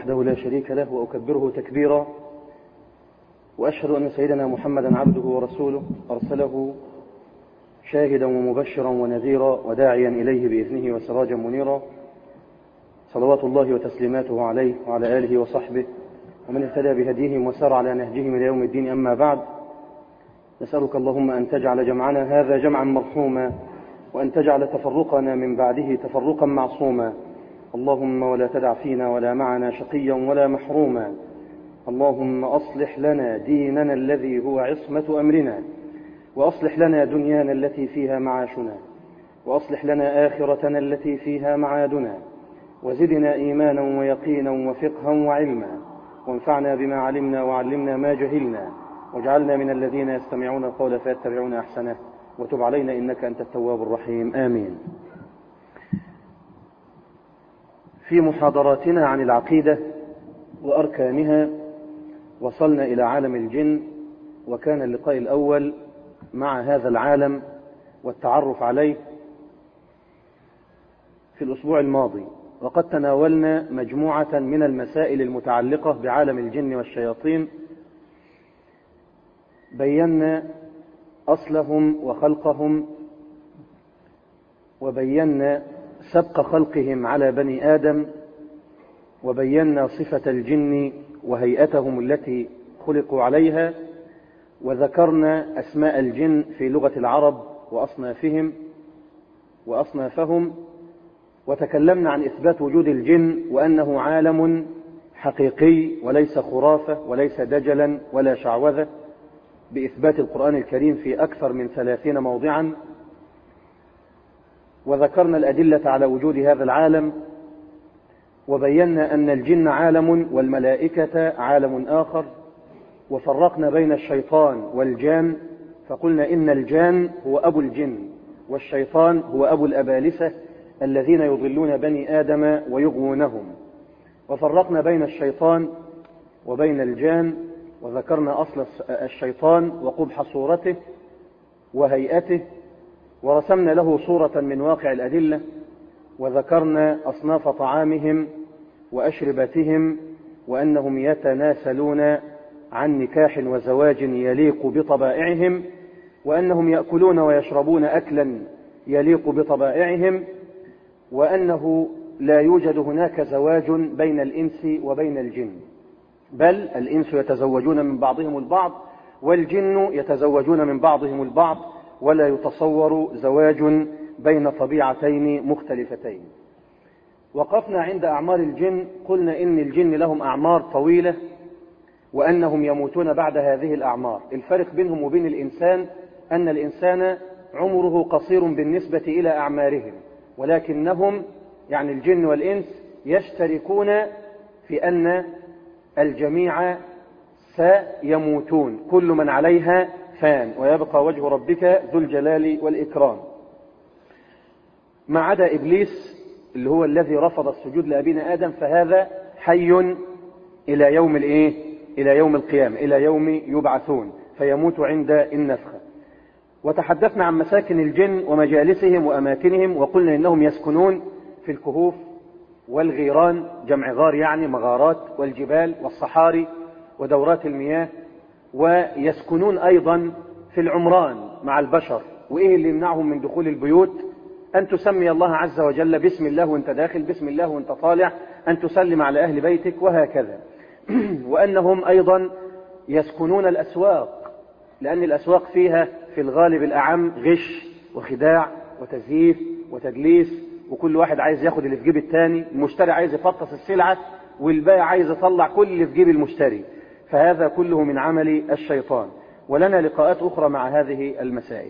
وحده لا شريك له وأكبره تكبيرا وأشهد أن سيدنا محمدا عبده ورسوله أرسله شاهدا ومبشرا ونذيرا وداعيا إليه بإذنه وسراجا منيرا صلوات الله وتسليماته عليه وعلى آله وصحبه ومن اهتدى بهديهم وسار على نهجهم إلى يوم الدين أما بعد نسألك اللهم أن تجعل جمعنا هذا جمعا مرحوما وأن تجعل تفرقنا من بعده تفرقا معصوما اللهم ولا تدع فينا ولا معنا شقيا ولا محروما اللهم أصلح لنا ديننا الذي هو عصمة أمرنا وأصلح لنا دنيانا التي فيها معاشنا وأصلح لنا آخرتنا التي فيها معادنا وزدنا إيمانا ويقينا وفقها وعلما وانفعنا بما علمنا وعلمنا ما جهلنا واجعلنا من الذين يستمعون القول فيتبعون أحسنه وتب علينا إنك أنت التواب الرحيم آمين في محاضراتنا عن العقيدة وأركانها وصلنا إلى عالم الجن وكان اللقاء الأول مع هذا العالم والتعرف عليه في الأسبوع الماضي وقد تناولنا مجموعة من المسائل المتعلقة بعالم الجن والشياطين بينا أصلهم وخلقهم وبينا سبق خلقهم على بني آدم وبينا صفة الجن وهيئتهم التي خلقوا عليها وذكرنا أسماء الجن في لغة العرب وأصنافهم وأصنافهم وتكلمنا عن إثبات وجود الجن وأنه عالم حقيقي وليس خرافة وليس دجلا ولا شعوذة بإثبات القرآن الكريم في أكثر من ثلاثين موضعا وذكرنا الأدلة على وجود هذا العالم وبينا أن الجن عالم والملائكة عالم آخر وفرقنا بين الشيطان والجان فقلنا إن الجان هو أبو الجن والشيطان هو أبو الأبالسة الذين يضلون بني آدم ويغوونهم وفرقنا بين الشيطان وبين الجان وذكرنا أصل الشيطان وقبح صورته وهيئته ورسمنا له صورة من واقع الأدلة وذكرنا أصناف طعامهم وأشربتهم وأنهم يتناسلون عن نكاح وزواج يليق بطبائعهم وأنهم يأكلون ويشربون أكلا يليق بطبائعهم وأنه لا يوجد هناك زواج بين الإنس وبين الجن بل الإنس يتزوجون من بعضهم البعض والجن يتزوجون من بعضهم البعض ولا يتصور زواج بين طبيعتين مختلفتين وقفنا عند أعمار الجن قلنا إن الجن لهم أعمار طويلة وأنهم يموتون بعد هذه الأعمار الفرق بينهم وبين الإنسان أن الإنسان عمره قصير بالنسبة إلى أعمارهم ولكنهم يعني الجن والإنس يشتركون في أن الجميع سيموتون كل من عليها فان ويبقى وجه ربك ذو الجلال والإكرام ما عدا إبليس اللي هو الذي رفض السجود لأبينا آدم فهذا حي إلى يوم الإيه؟ إلى يوم القيامة إلى يوم يبعثون فيموت عند النفخة وتحدثنا عن مساكن الجن ومجالسهم وأماكنهم وقلنا إنهم يسكنون في الكهوف والغيران جمع غار يعني مغارات والجبال والصحاري ودورات المياه ويسكنون أيضا في العمران مع البشر وإيه اللي يمنعهم من دخول البيوت أن تسمي الله عز وجل بسم الله وانت داخل بسم الله وانت طالع أن تسلم على أهل بيتك وهكذا وأنهم أيضا يسكنون الأسواق لأن الأسواق فيها في الغالب الأعم غش وخداع وتزييف وتدليس وكل واحد عايز ياخد اللي في جيب التاني المشتري عايز يفطس السلعة والبائع عايز يطلع كل اللي في جيب المشتري فهذا كله من عمل الشيطان ولنا لقاءات أخرى مع هذه المسائل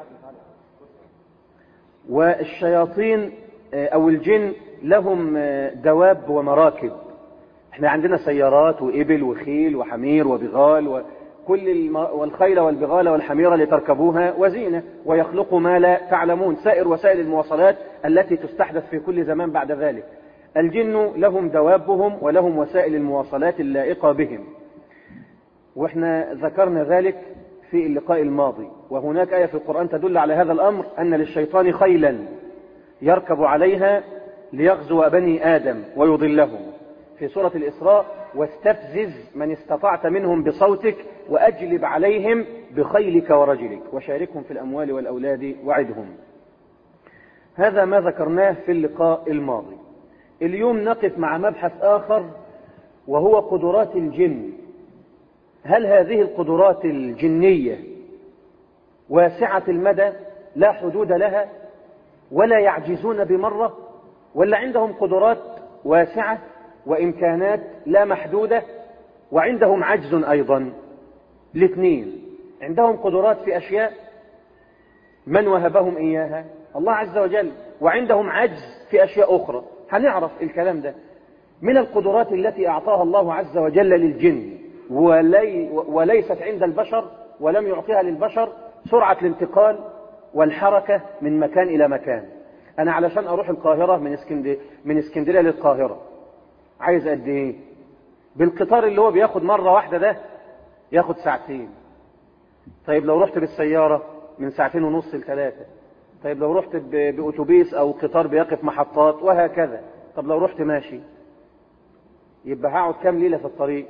والشياطين أو الجن لهم دواب ومراكب احنا عندنا سيارات وإبل وخيل وحمير وبغال وكل الم... والخيل والبغال والحمير لتركبوها وزينة ويخلق ما لا تعلمون سائر وسائل المواصلات التي تستحدث في كل زمان بعد ذلك الجن لهم دوابهم ولهم وسائل المواصلات اللائقة بهم واحنا ذكرنا ذلك في اللقاء الماضي وهناك آية في القرآن تدل على هذا الأمر أن للشيطان خيلا يركب عليها ليغزو بني آدم ويضلهم في سورة الإسراء واستفزز من استطعت منهم بصوتك وأجلب عليهم بخيلك ورجلك وشاركهم في الأموال والأولاد وعدهم هذا ما ذكرناه في اللقاء الماضي اليوم نقف مع مبحث آخر وهو قدرات الجن هل هذه القدرات الجنية واسعة المدى لا حدود لها ولا يعجزون بمرة ولا عندهم قدرات واسعة وإمكانات لا محدودة وعندهم عجز أيضا الاثنين عندهم قدرات في أشياء من وهبهم إياها الله عز وجل وعندهم عجز في أشياء أخرى هنعرف الكلام ده من القدرات التي أعطاها الله عز وجل للجن ولي وليست عند البشر ولم يعطيها للبشر سرعة الانتقال والحركة من مكان إلى مكان أنا علشان أروح القاهرة من اسكندرية من اسكندرية للقاهرة عايز قد إيه؟ بالقطار اللي هو بياخد مرة واحدة ده ياخد ساعتين طيب لو رحت بالسيارة من ساعتين ونص لثلاثة طيب لو رحت بأتوبيس أو قطار بيقف محطات وهكذا طب لو رحت ماشي يبقى هقعد كام ليلة في الطريق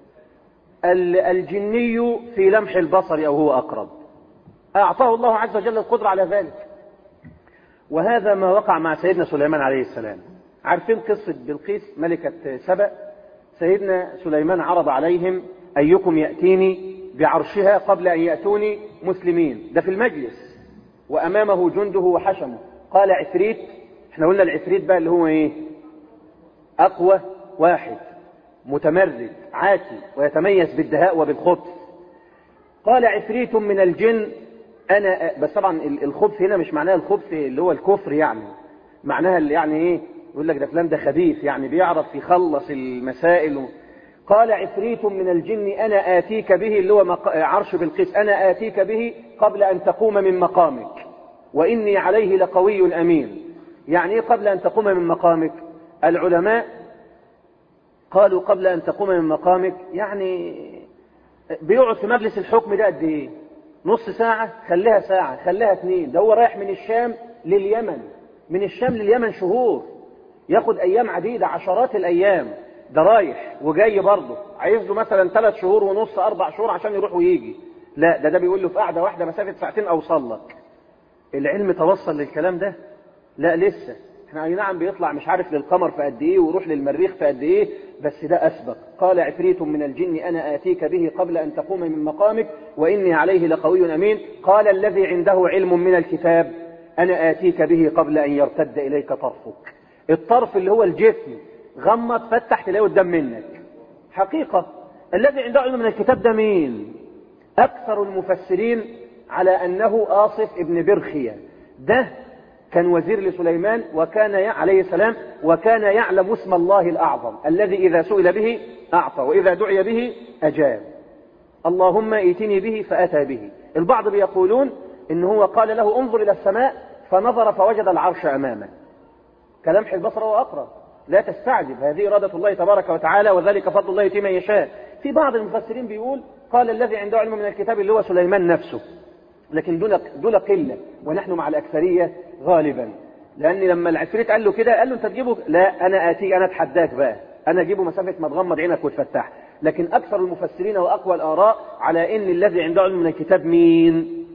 الجني في لمح البصر أو هو أقرب أعطاه الله عز وجل القدرة على ذلك وهذا ما وقع مع سيدنا سليمان عليه السلام عارفين قصة بلقيس ملكة سبأ سيدنا سليمان عرض عليهم أيكم يأتيني بعرشها قبل أن يأتوني مسلمين ده في المجلس وأمامه جنده وحشمه قال عفريت احنا قلنا العفريت بقى اللي هو ايه أقوى واحد متمرد عاتي ويتميز بالدهاء وبالخبث قال عفريت من الجن أنا بس طبعا الخبث هنا مش معناها الخبث اللي هو الكفر يعني معناها اللي يعني ايه يقول لك ده فلان ده خبيث يعني بيعرف يخلص المسائل و... قال عفريت من الجن أنا آتيك به اللي هو مق... عرش بالقيس أنا آتيك به قبل أن تقوم من مقامك وإني عليه لقوي أمين يعني إيه قبل أن تقوم من مقامك العلماء قالوا قبل أن تقوم من مقامك يعني بيقعد في مجلس الحكم ده قد إيه نص ساعة خليها ساعة خليها اثنين ده هو رايح من الشام لليمن من الشام لليمن شهور ياخد أيام عديدة عشرات الأيام ده رايح وجاي برضه عايز له مثلا ثلاث شهور ونص أربع شهور عشان يروح ويجي لا ده ده بيقول له في قعدة واحدة مسافة ساعتين أوصل لك العلم توصل للكلام ده لا لسه احنا اي نعم بيطلع مش عارف للقمر في قد ايه ويروح للمريخ في قد ايه بس ده اسبق قال عفريت من الجن انا اتيك به قبل ان تقوم من مقامك واني عليه لقوي امين قال الذي عنده علم من الكتاب انا اتيك به قبل ان يرتد اليك طرفك الطرف اللي هو الجسم غمض فتح تلاقيه قدام منك حقيقة الذي عنده علم من الكتاب ده مين اكثر المفسرين على انه آصف ابن برخية ده كان وزير لسليمان وكان عليه السلام وكان يعلم اسم الله الأعظم الذي إذا سئل به أعطى وإذا دعي به أجاب اللهم ائتني به فأتى به البعض بيقولون إن هو قال له انظر إلى السماء فنظر فوجد العرش أمامه كلمح البصر وأقرب لا تستعجب هذه إرادة الله تبارك وتعالى وذلك فضل الله يتيم يشاء في بعض المفسرين بيقول قال الذي عنده علم من الكتاب اللي هو سليمان نفسه لكن دول دول قله ونحن مع الاكثريه غالبا لان لما العفريت قال له كده قال له انت تجيبه لا انا اتيك انا اتحداك بقى انا اجيبه مسافه ما تغمض عينك وتفتح لكن اكثر المفسرين واقوى الاراء على ان الذي عنده علم من الكتاب مين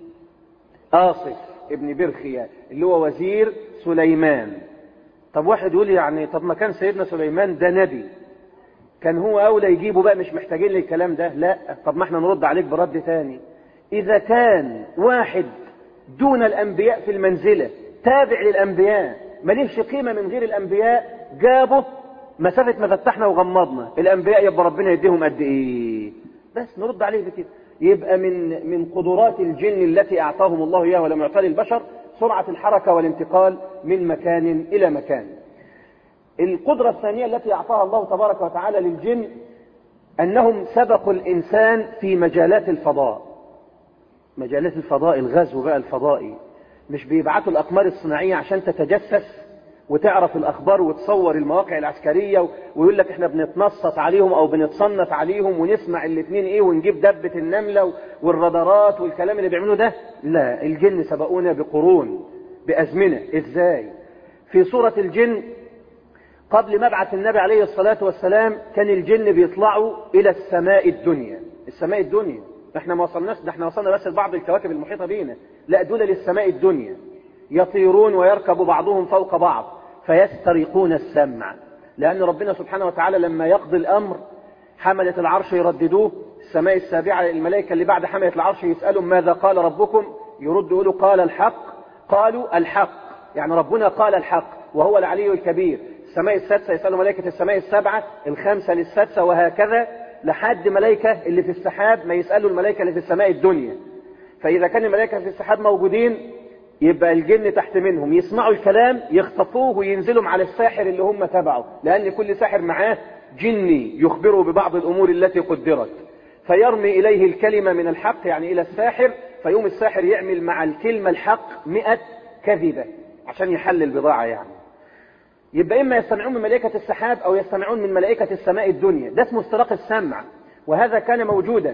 آصف ابن برخيا اللي هو وزير سليمان طب واحد يقول يعني طب ما كان سيدنا سليمان ده نبي كان هو اولى يجيبه بقى مش محتاجين للكلام ده لا طب ما احنا نرد عليك برد تاني إذا كان واحد دون الأنبياء في المنزلة تابع للأنبياء مليش قيمة من غير الأنبياء جابه مسافة ما فتحنا وغمضنا الأنبياء يبقى ربنا يديهم قد إيه بس نرد عليه بكده يبقى من من قدرات الجن التي أعطاهم الله إياها ولم يعطى للبشر سرعة الحركة والانتقال من مكان إلى مكان القدرة الثانية التي أعطاها الله تبارك وتعالى للجن أنهم سبقوا الإنسان في مجالات الفضاء مجالات الفضاء الغزو بقى الفضائي مش بيبعتوا الأقمار الصناعية عشان تتجسس وتعرف الأخبار وتصور المواقع العسكرية ويقول لك احنا بنتنصت عليهم أو بنتصنت عليهم ونسمع الاثنين ايه ونجيب دبة النملة والرادارات والكلام اللي بيعملوه ده لا الجن سبقونا بقرون بأزمنة ازاي في سورة الجن قبل مبعث النبي عليه الصلاة والسلام كان الجن بيطلعوا إلى السماء الدنيا السماء الدنيا احنا ما وصلناش ده احنا وصلنا بس لبعض الكواكب المحيطة بينا لا دول للسماء الدنيا يطيرون ويركب بعضهم فوق بعض فيسترقون السمع لأن ربنا سبحانه وتعالى لما يقضي الأمر حملة العرش يرددوه السماء السابعة الملائكة اللي بعد حملة العرش يسألوا ماذا قال ربكم يرد يقولوا قال الحق قالوا الحق يعني ربنا قال الحق وهو العلي الكبير السماء السادسة يسألوا ملائكة السماء السبعة الخامسة للسادسة وهكذا لحد ملائكة اللي في السحاب ما يسألوا الملائكة اللي في السماء الدنيا فإذا كان الملائكة في السحاب موجودين يبقى الجن تحت منهم يسمعوا الكلام يخطفوه وينزلوا على الساحر اللي هم تبعه لأن كل ساحر معاه جني يخبره ببعض الأمور التي قدرت فيرمي إليه الكلمة من الحق يعني إلى الساحر فيوم الساحر يعمل مع الكلمة الحق مئة كذبة عشان يحل البضاعة يعني يبقى إما يستمعون من ملائكة السحاب أو يستمعون من ملائكة السماء الدنيا ده اسمه استراق السمع وهذا كان موجودا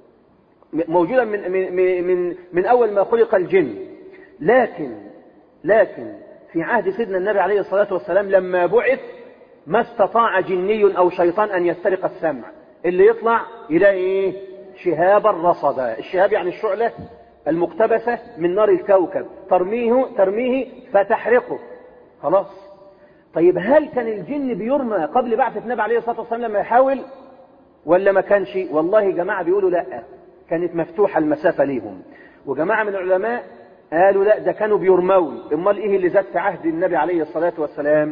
موجودا من, من, من, من أول ما خلق الجن لكن لكن في عهد سيدنا النبي عليه الصلاة والسلام لما بعث ما استطاع جني أو شيطان أن يسترق السمع اللي يطلع يلاقي إيه؟ شهابا رصدا الشهاب يعني الشعلة المقتبسة من نار الكوكب ترميه ترميه فتحرقه خلاص طيب هل كان الجن بيرمى قبل بعثة النبي عليه الصلاة والسلام لما يحاول ولا ما كانش والله جماعة بيقولوا لا كانت مفتوحة المسافة ليهم وجماعة من العلماء قالوا لا ده كانوا بيرمون امال ايه اللي زاد في عهد النبي عليه الصلاة والسلام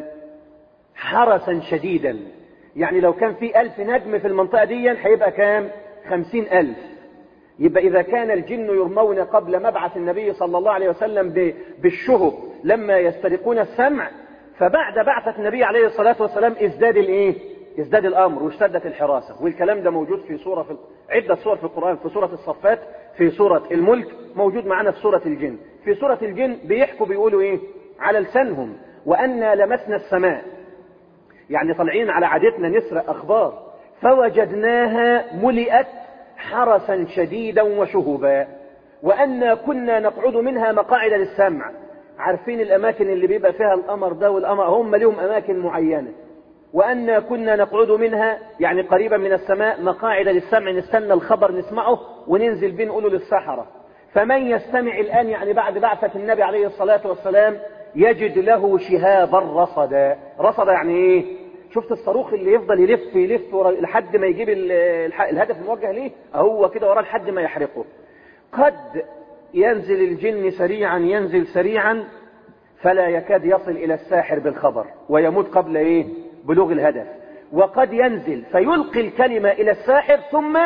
حرسا شديدا يعني لو كان في ألف نجم في المنطقة دي هيبقى كام خمسين ألف يبقى إذا كان الجن يرمون قبل مبعث النبي صلى الله عليه وسلم بالشهب لما يسترقون السمع فبعد بعثة النبي عليه الصلاة والسلام ازداد الايه ازداد الامر واشتدت الحراسة والكلام ده موجود في سورة في عدة سور في القرآن في سورة الصفات في سورة الملك موجود معنا في سورة الجن في سورة الجن بيحكوا بيقولوا ايه على لسانهم وأنا لمسنا السماء يعني طالعين على عادتنا نسرق أخبار فوجدناها ملئت حرسا شديدا وشهبا وأنا كنا نقعد منها مقاعد للسمع عارفين الأماكن اللي بيبقى فيها القمر ده والقمر هم لهم أماكن معينة وأنا كنا نقعد منها يعني قريبا من السماء مقاعد للسمع نستنى الخبر نسمعه وننزل بيه نقوله للسحرة فمن يستمع الآن يعني بعد بعثة النبي عليه الصلاة والسلام يجد له شهابا رصدا رصدا يعني ايه شفت الصاروخ اللي يفضل يلف يلف لحد ما يجيب الهدف الموجه ليه هو كده وراه لحد ما يحرقه قد ينزل الجن سريعا ينزل سريعا فلا يكاد يصل إلى الساحر بالخبر ويموت قبل إيه بلوغ الهدف وقد ينزل فيلقي الكلمة إلى الساحر ثم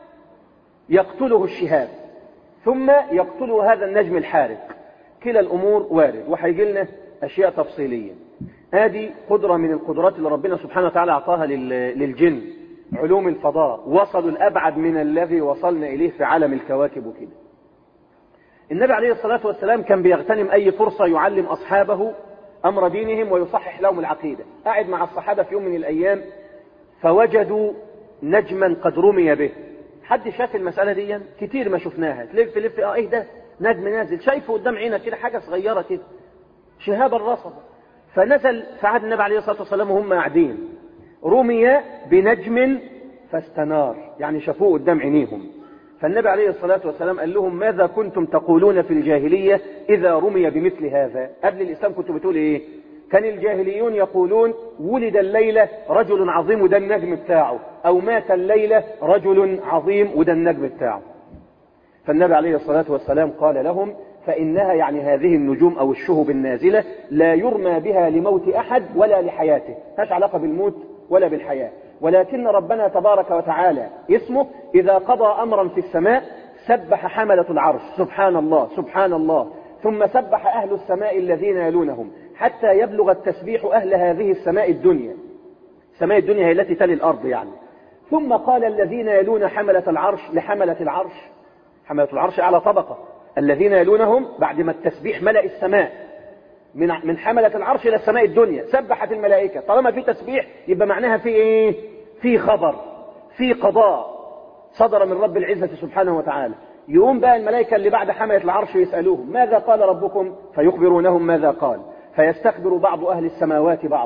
يقتله الشهاب ثم يقتله هذا النجم الحارق كلا الأمور وارد وهيجي لنا أشياء تفصيلية هذه قدرة من القدرات اللي ربنا سبحانه وتعالى أعطاها للجن علوم الفضاء وصلوا الأبعد من الذي وصلنا إليه في عالم الكواكب وكده النبي عليه الصلاة والسلام كان بيغتنم أي فرصة يعلم أصحابه أمر دينهم ويصحح لهم العقيدة قاعد مع الصحابة في يوم من الأيام فوجدوا نجما قد رمي به حد شاف المسألة دي كتير ما شفناها تلف لف اه ايه ده نجم نازل شايفه قدام عينك كده حاجة صغيرة كده شهاب الرصد فنزل في عهد النبي عليه الصلاة والسلام وهم قاعدين رمي بنجم فاستنار يعني شافوه قدام عينيهم فالنبي عليه الصلاة والسلام قال لهم ماذا كنتم تقولون في الجاهلية إذا رمي بمثل هذا قبل الإسلام كنتوا بتقول إيه كان الجاهليون يقولون ولد الليلة رجل عظيم وده النجم بتاعه أو مات الليلة رجل عظيم وده النجم بتاعه فالنبي عليه الصلاة والسلام قال لهم فإنها يعني هذه النجوم أو الشهب النازلة لا يرمى بها لموت أحد ولا لحياته هاش علاقة بالموت ولا بالحياة ولكن ربنا تبارك وتعالى اسمه إذا قضى أمرا في السماء سبح حملة العرش سبحان الله سبحان الله ثم سبح أهل السماء الذين يلونهم حتى يبلغ التسبيح أهل هذه السماء الدنيا السماء الدنيا هي التي تلي الأرض يعني ثم قال الذين يلون حملة العرش لحملة العرش حملة العرش أعلى طبقة الذين يلونهم بعد ما التسبيح ملأ السماء من من حملة العرش إلى السماء الدنيا سبحت الملائكة طالما في تسبيح يبقى معناها في إيه في خبر في قضاء صدر من رب العزة سبحانه وتعالى يقوم بقى الملائكة اللي بعد حملة العرش يسألوهم ماذا قال ربكم فيخبرونهم ماذا قال فيستخبر بعض أهل السماوات بعضا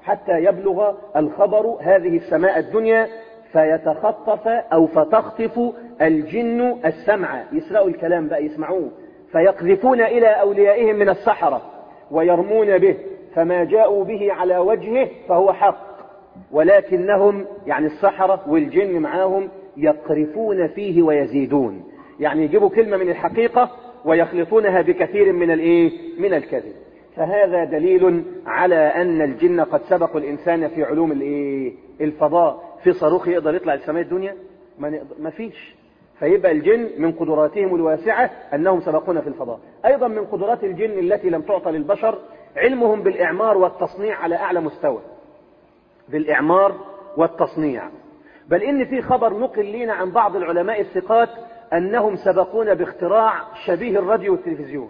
حتى يبلغ الخبر هذه السماء الدنيا فيتخطف أو فتخطف الجن السمع يسرقوا الكلام بقى يسمعوه فيقذفون إلى أوليائهم من السحرة ويرمون به فما جاءوا به على وجهه فهو حق ولكنهم يعني السحرة والجن معاهم يقرفون فيه ويزيدون يعني يجيبوا كلمة من الحقيقة ويخلطونها بكثير من الايه من الكذب فهذا دليل على ان الجن قد سبقوا الانسان في علوم الايه الفضاء في صاروخ يقدر يطلع لسماء الدنيا ما فيش فيبقى الجن من قدراتهم الواسعة أنهم سبقونا في الفضاء أيضا من قدرات الجن التي لم تعطى للبشر علمهم بالإعمار والتصنيع على أعلى مستوى بالإعمار والتصنيع بل إن في خبر نقل لنا عن بعض العلماء الثقات أنهم سبقونا باختراع شبيه الراديو والتلفزيون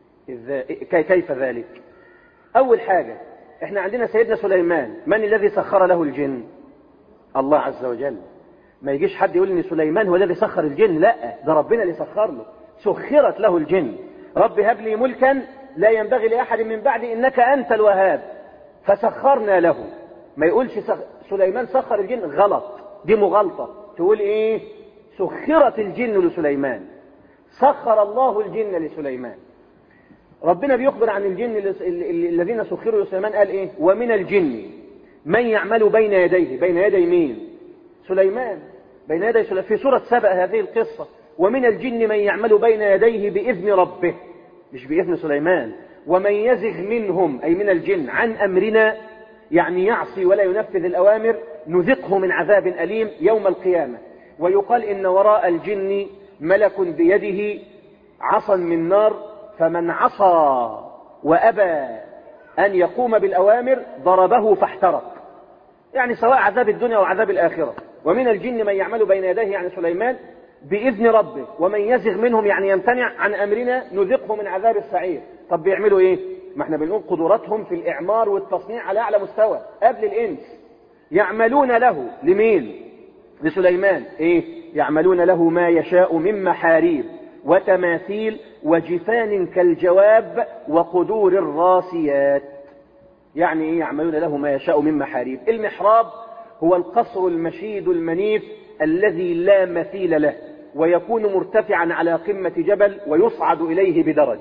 كيف ذلك أول حاجة احنا عندنا سيدنا سليمان من الذي سخر له الجن الله عز وجل ما يجيش حد يقول ان سليمان هو الذي سخر الجن لا ده ربنا اللي سخر له سخرت له الجن رب هب لي ملكا لا ينبغي لأحد من بعدي إنك أنت الوهاب فسخرنا له ما يقولش سخ... سليمان سخر الجن غلط دي مغالطة تقول ايه سخرت الجن لسليمان سخر الله الجن لسليمان ربنا بيخبر عن الجن الذين سخروا لسليمان قال ايه ومن الجن من يعمل بين يديه بين يدي مين سليمان بين يدي سليمان في سورة سبأ هذه القصة ومن الجن من يعمل بين يديه بإذن ربه مش بإذن سليمان ومن يزغ منهم أي من الجن عن أمرنا يعني يعصي ولا ينفذ الأوامر نذقه من عذاب أليم يوم القيامة ويقال إن وراء الجن ملك بيده عصا من نار فمن عصى وأبى أن يقوم بالأوامر ضربه فاحترق يعني سواء عذاب الدنيا وعذاب الآخرة ومن الجن من يعمل بين يديه يعني سليمان بإذن ربه ومن يزغ منهم يعني يمتنع عن أمرنا نذقه من عذاب السعير طب بيعملوا إيه ما احنا بنقول قدراتهم في الإعمار والتصنيع على أعلى مستوى قبل الإنس يعملون له لمين لسليمان إيه يعملون له ما يشاء من محاريب وتماثيل وجفان كالجواب وقدور الراسيات يعني إيه يعملون له ما يشاء من محاريب المحراب هو القصر المشيد المنيف الذي لا مثيل له ويكون مرتفعا على قمة جبل ويصعد إليه بدرج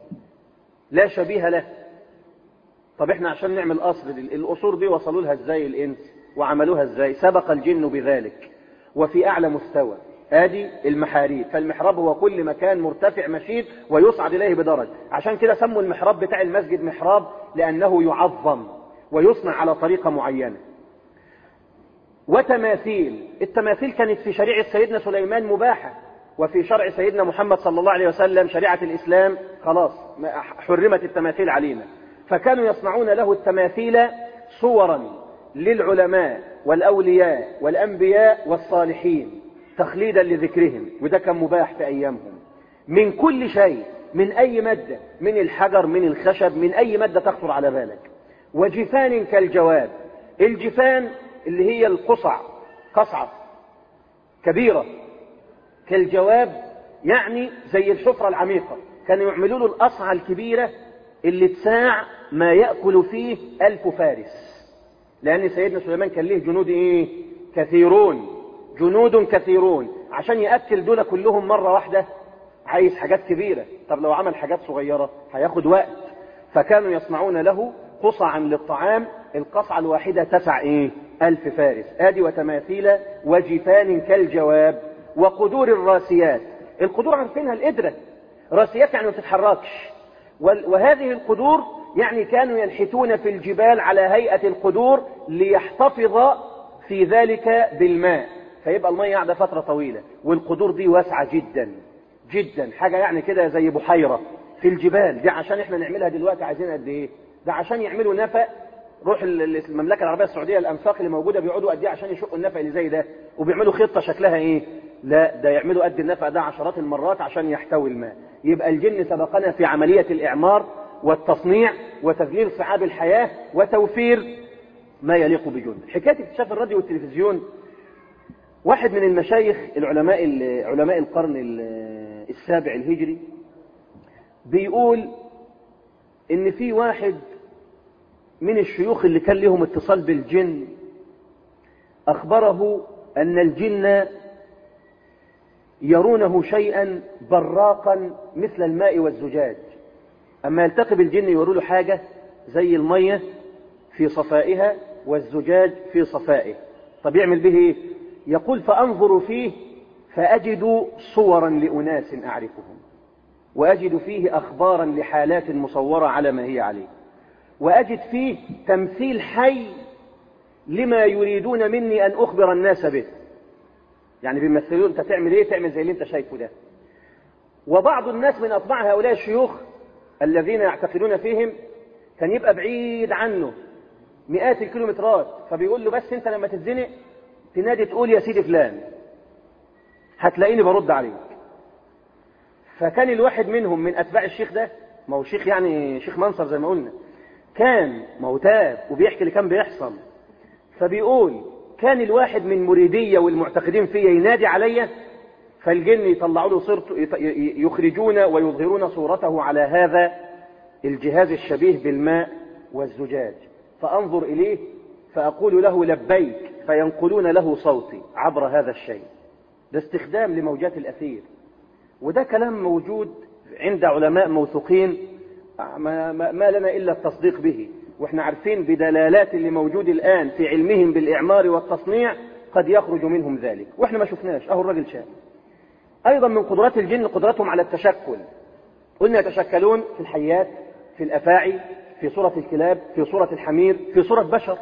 لا شبيه له طب احنا عشان نعمل قصر القصور دي وصلوا لها ازاي الانس وعملوها ازاي سبق الجن بذلك وفي اعلى مستوى ادي المحاريب فالمحراب هو كل مكان مرتفع مشيد ويصعد اليه بدرج عشان كده سموا المحراب بتاع المسجد محراب لانه يعظم ويصنع على طريقة معينة وتماثيل التماثيل كانت في شريعة سيدنا سليمان مباحة وفي شرع سيدنا محمد صلى الله عليه وسلم شريعة الإسلام خلاص حرمت التماثيل علينا فكانوا يصنعون له التماثيل صورا للعلماء والأولياء والأنبياء والصالحين تخليدا لذكرهم وده كان مباح في أيامهم من كل شيء من أي مادة من الحجر من الخشب من أي مادة تخطر على بالك وجفان كالجواب الجفان اللي هي القصع قصعة كبيرة كالجواب يعني زي الشفرة العميقة كانوا يعملوا له القصعة الكبيرة اللي تساع ما يأكل فيه ألف فارس لأن سيدنا سليمان كان له جنود إيه كثيرون جنود كثيرون عشان يأكل دول كلهم مرة واحدة عايز حاجات كبيرة طب لو عمل حاجات صغيرة هياخد وقت فكانوا يصنعون له قصعا للطعام القصعة الواحدة تسع ايه ألف فارس آدي وتماثيل وجفان كالجواب وقدور الراسيات القدور عارفينها القدرة راسيات يعني ما تتحركش وهذه القدور يعني كانوا ينحتون في الجبال على هيئة القدور ليحتفظ في ذلك بالماء فيبقى المية قاعدة فترة طويلة والقدور دي واسعة جدا جدا حاجة يعني كده زي بحيرة في الجبال دي عشان احنا نعملها دلوقتي عايزين قد ايه ده عشان يعملوا نفق روح المملكة العربية السعودية الأنفاق اللي موجودة بيقعدوا قد ايه عشان يشقوا النفق اللي زي ده وبيعملوا خطة شكلها ايه لا ده يعملوا قد النفق ده عشرات المرات عشان يحتوي الماء يبقى الجن سبقنا في عملية الإعمار والتصنيع وتذليل صعاب الحياة وتوفير ما يليق بجند حكاية اكتشاف الراديو والتلفزيون واحد من المشايخ العلماء علماء القرن السابع الهجري بيقول ان في واحد من الشيوخ اللي كان لهم اتصال بالجن أخبره أن الجن يرونه شيئا براقا مثل الماء والزجاج أما يلتقي بالجن يوروا له حاجة زي المية في صفائها والزجاج في صفائه طب يعمل به ايه يقول فأنظر فيه فأجد صورا لأناس أعرفهم وأجد فيه أخبارا لحالات مصورة على ما هي عليه وأجد فيه تمثيل حي لما يريدون مني أن أخبر الناس به يعني بيمثلون أنت تعمل إيه تعمل زي اللي أنت شايفه ده وبعض الناس من أطباع هؤلاء الشيوخ الذين يعتقدون فيهم كان يبقى بعيد عنه مئات الكيلومترات فبيقول له بس أنت لما تتزنق تنادي تقول يا سيدي فلان هتلاقيني برد عليك فكان الواحد منهم من أتباع الشيخ ده ما هو شيخ يعني شيخ منصر زي ما قلنا كان موتاب وبيحكي اللي كان بيحصل فبيقول كان الواحد من مريدية والمعتقدين فيا ينادي عليا فالجن يطلعوا له صورته يخرجون ويظهرون صورته على هذا الجهاز الشبيه بالماء والزجاج فأنظر إليه فأقول له لبيك فينقلون له صوتي عبر هذا الشيء ده استخدام لموجات الأثير وده كلام موجود عند علماء موثوقين ما, ما, ما لنا إلا التصديق به واحنا عارفين بدلالات اللي موجود الآن في علمهم بالإعمار والتصنيع قد يخرج منهم ذلك واحنا ما شفناش اهو الراجل شاف أيضا من قدرات الجن قدرتهم على التشكل قلنا يتشكلون في الحيات في الأفاعي في صورة الكلاب في صورة الحمير في صورة بشر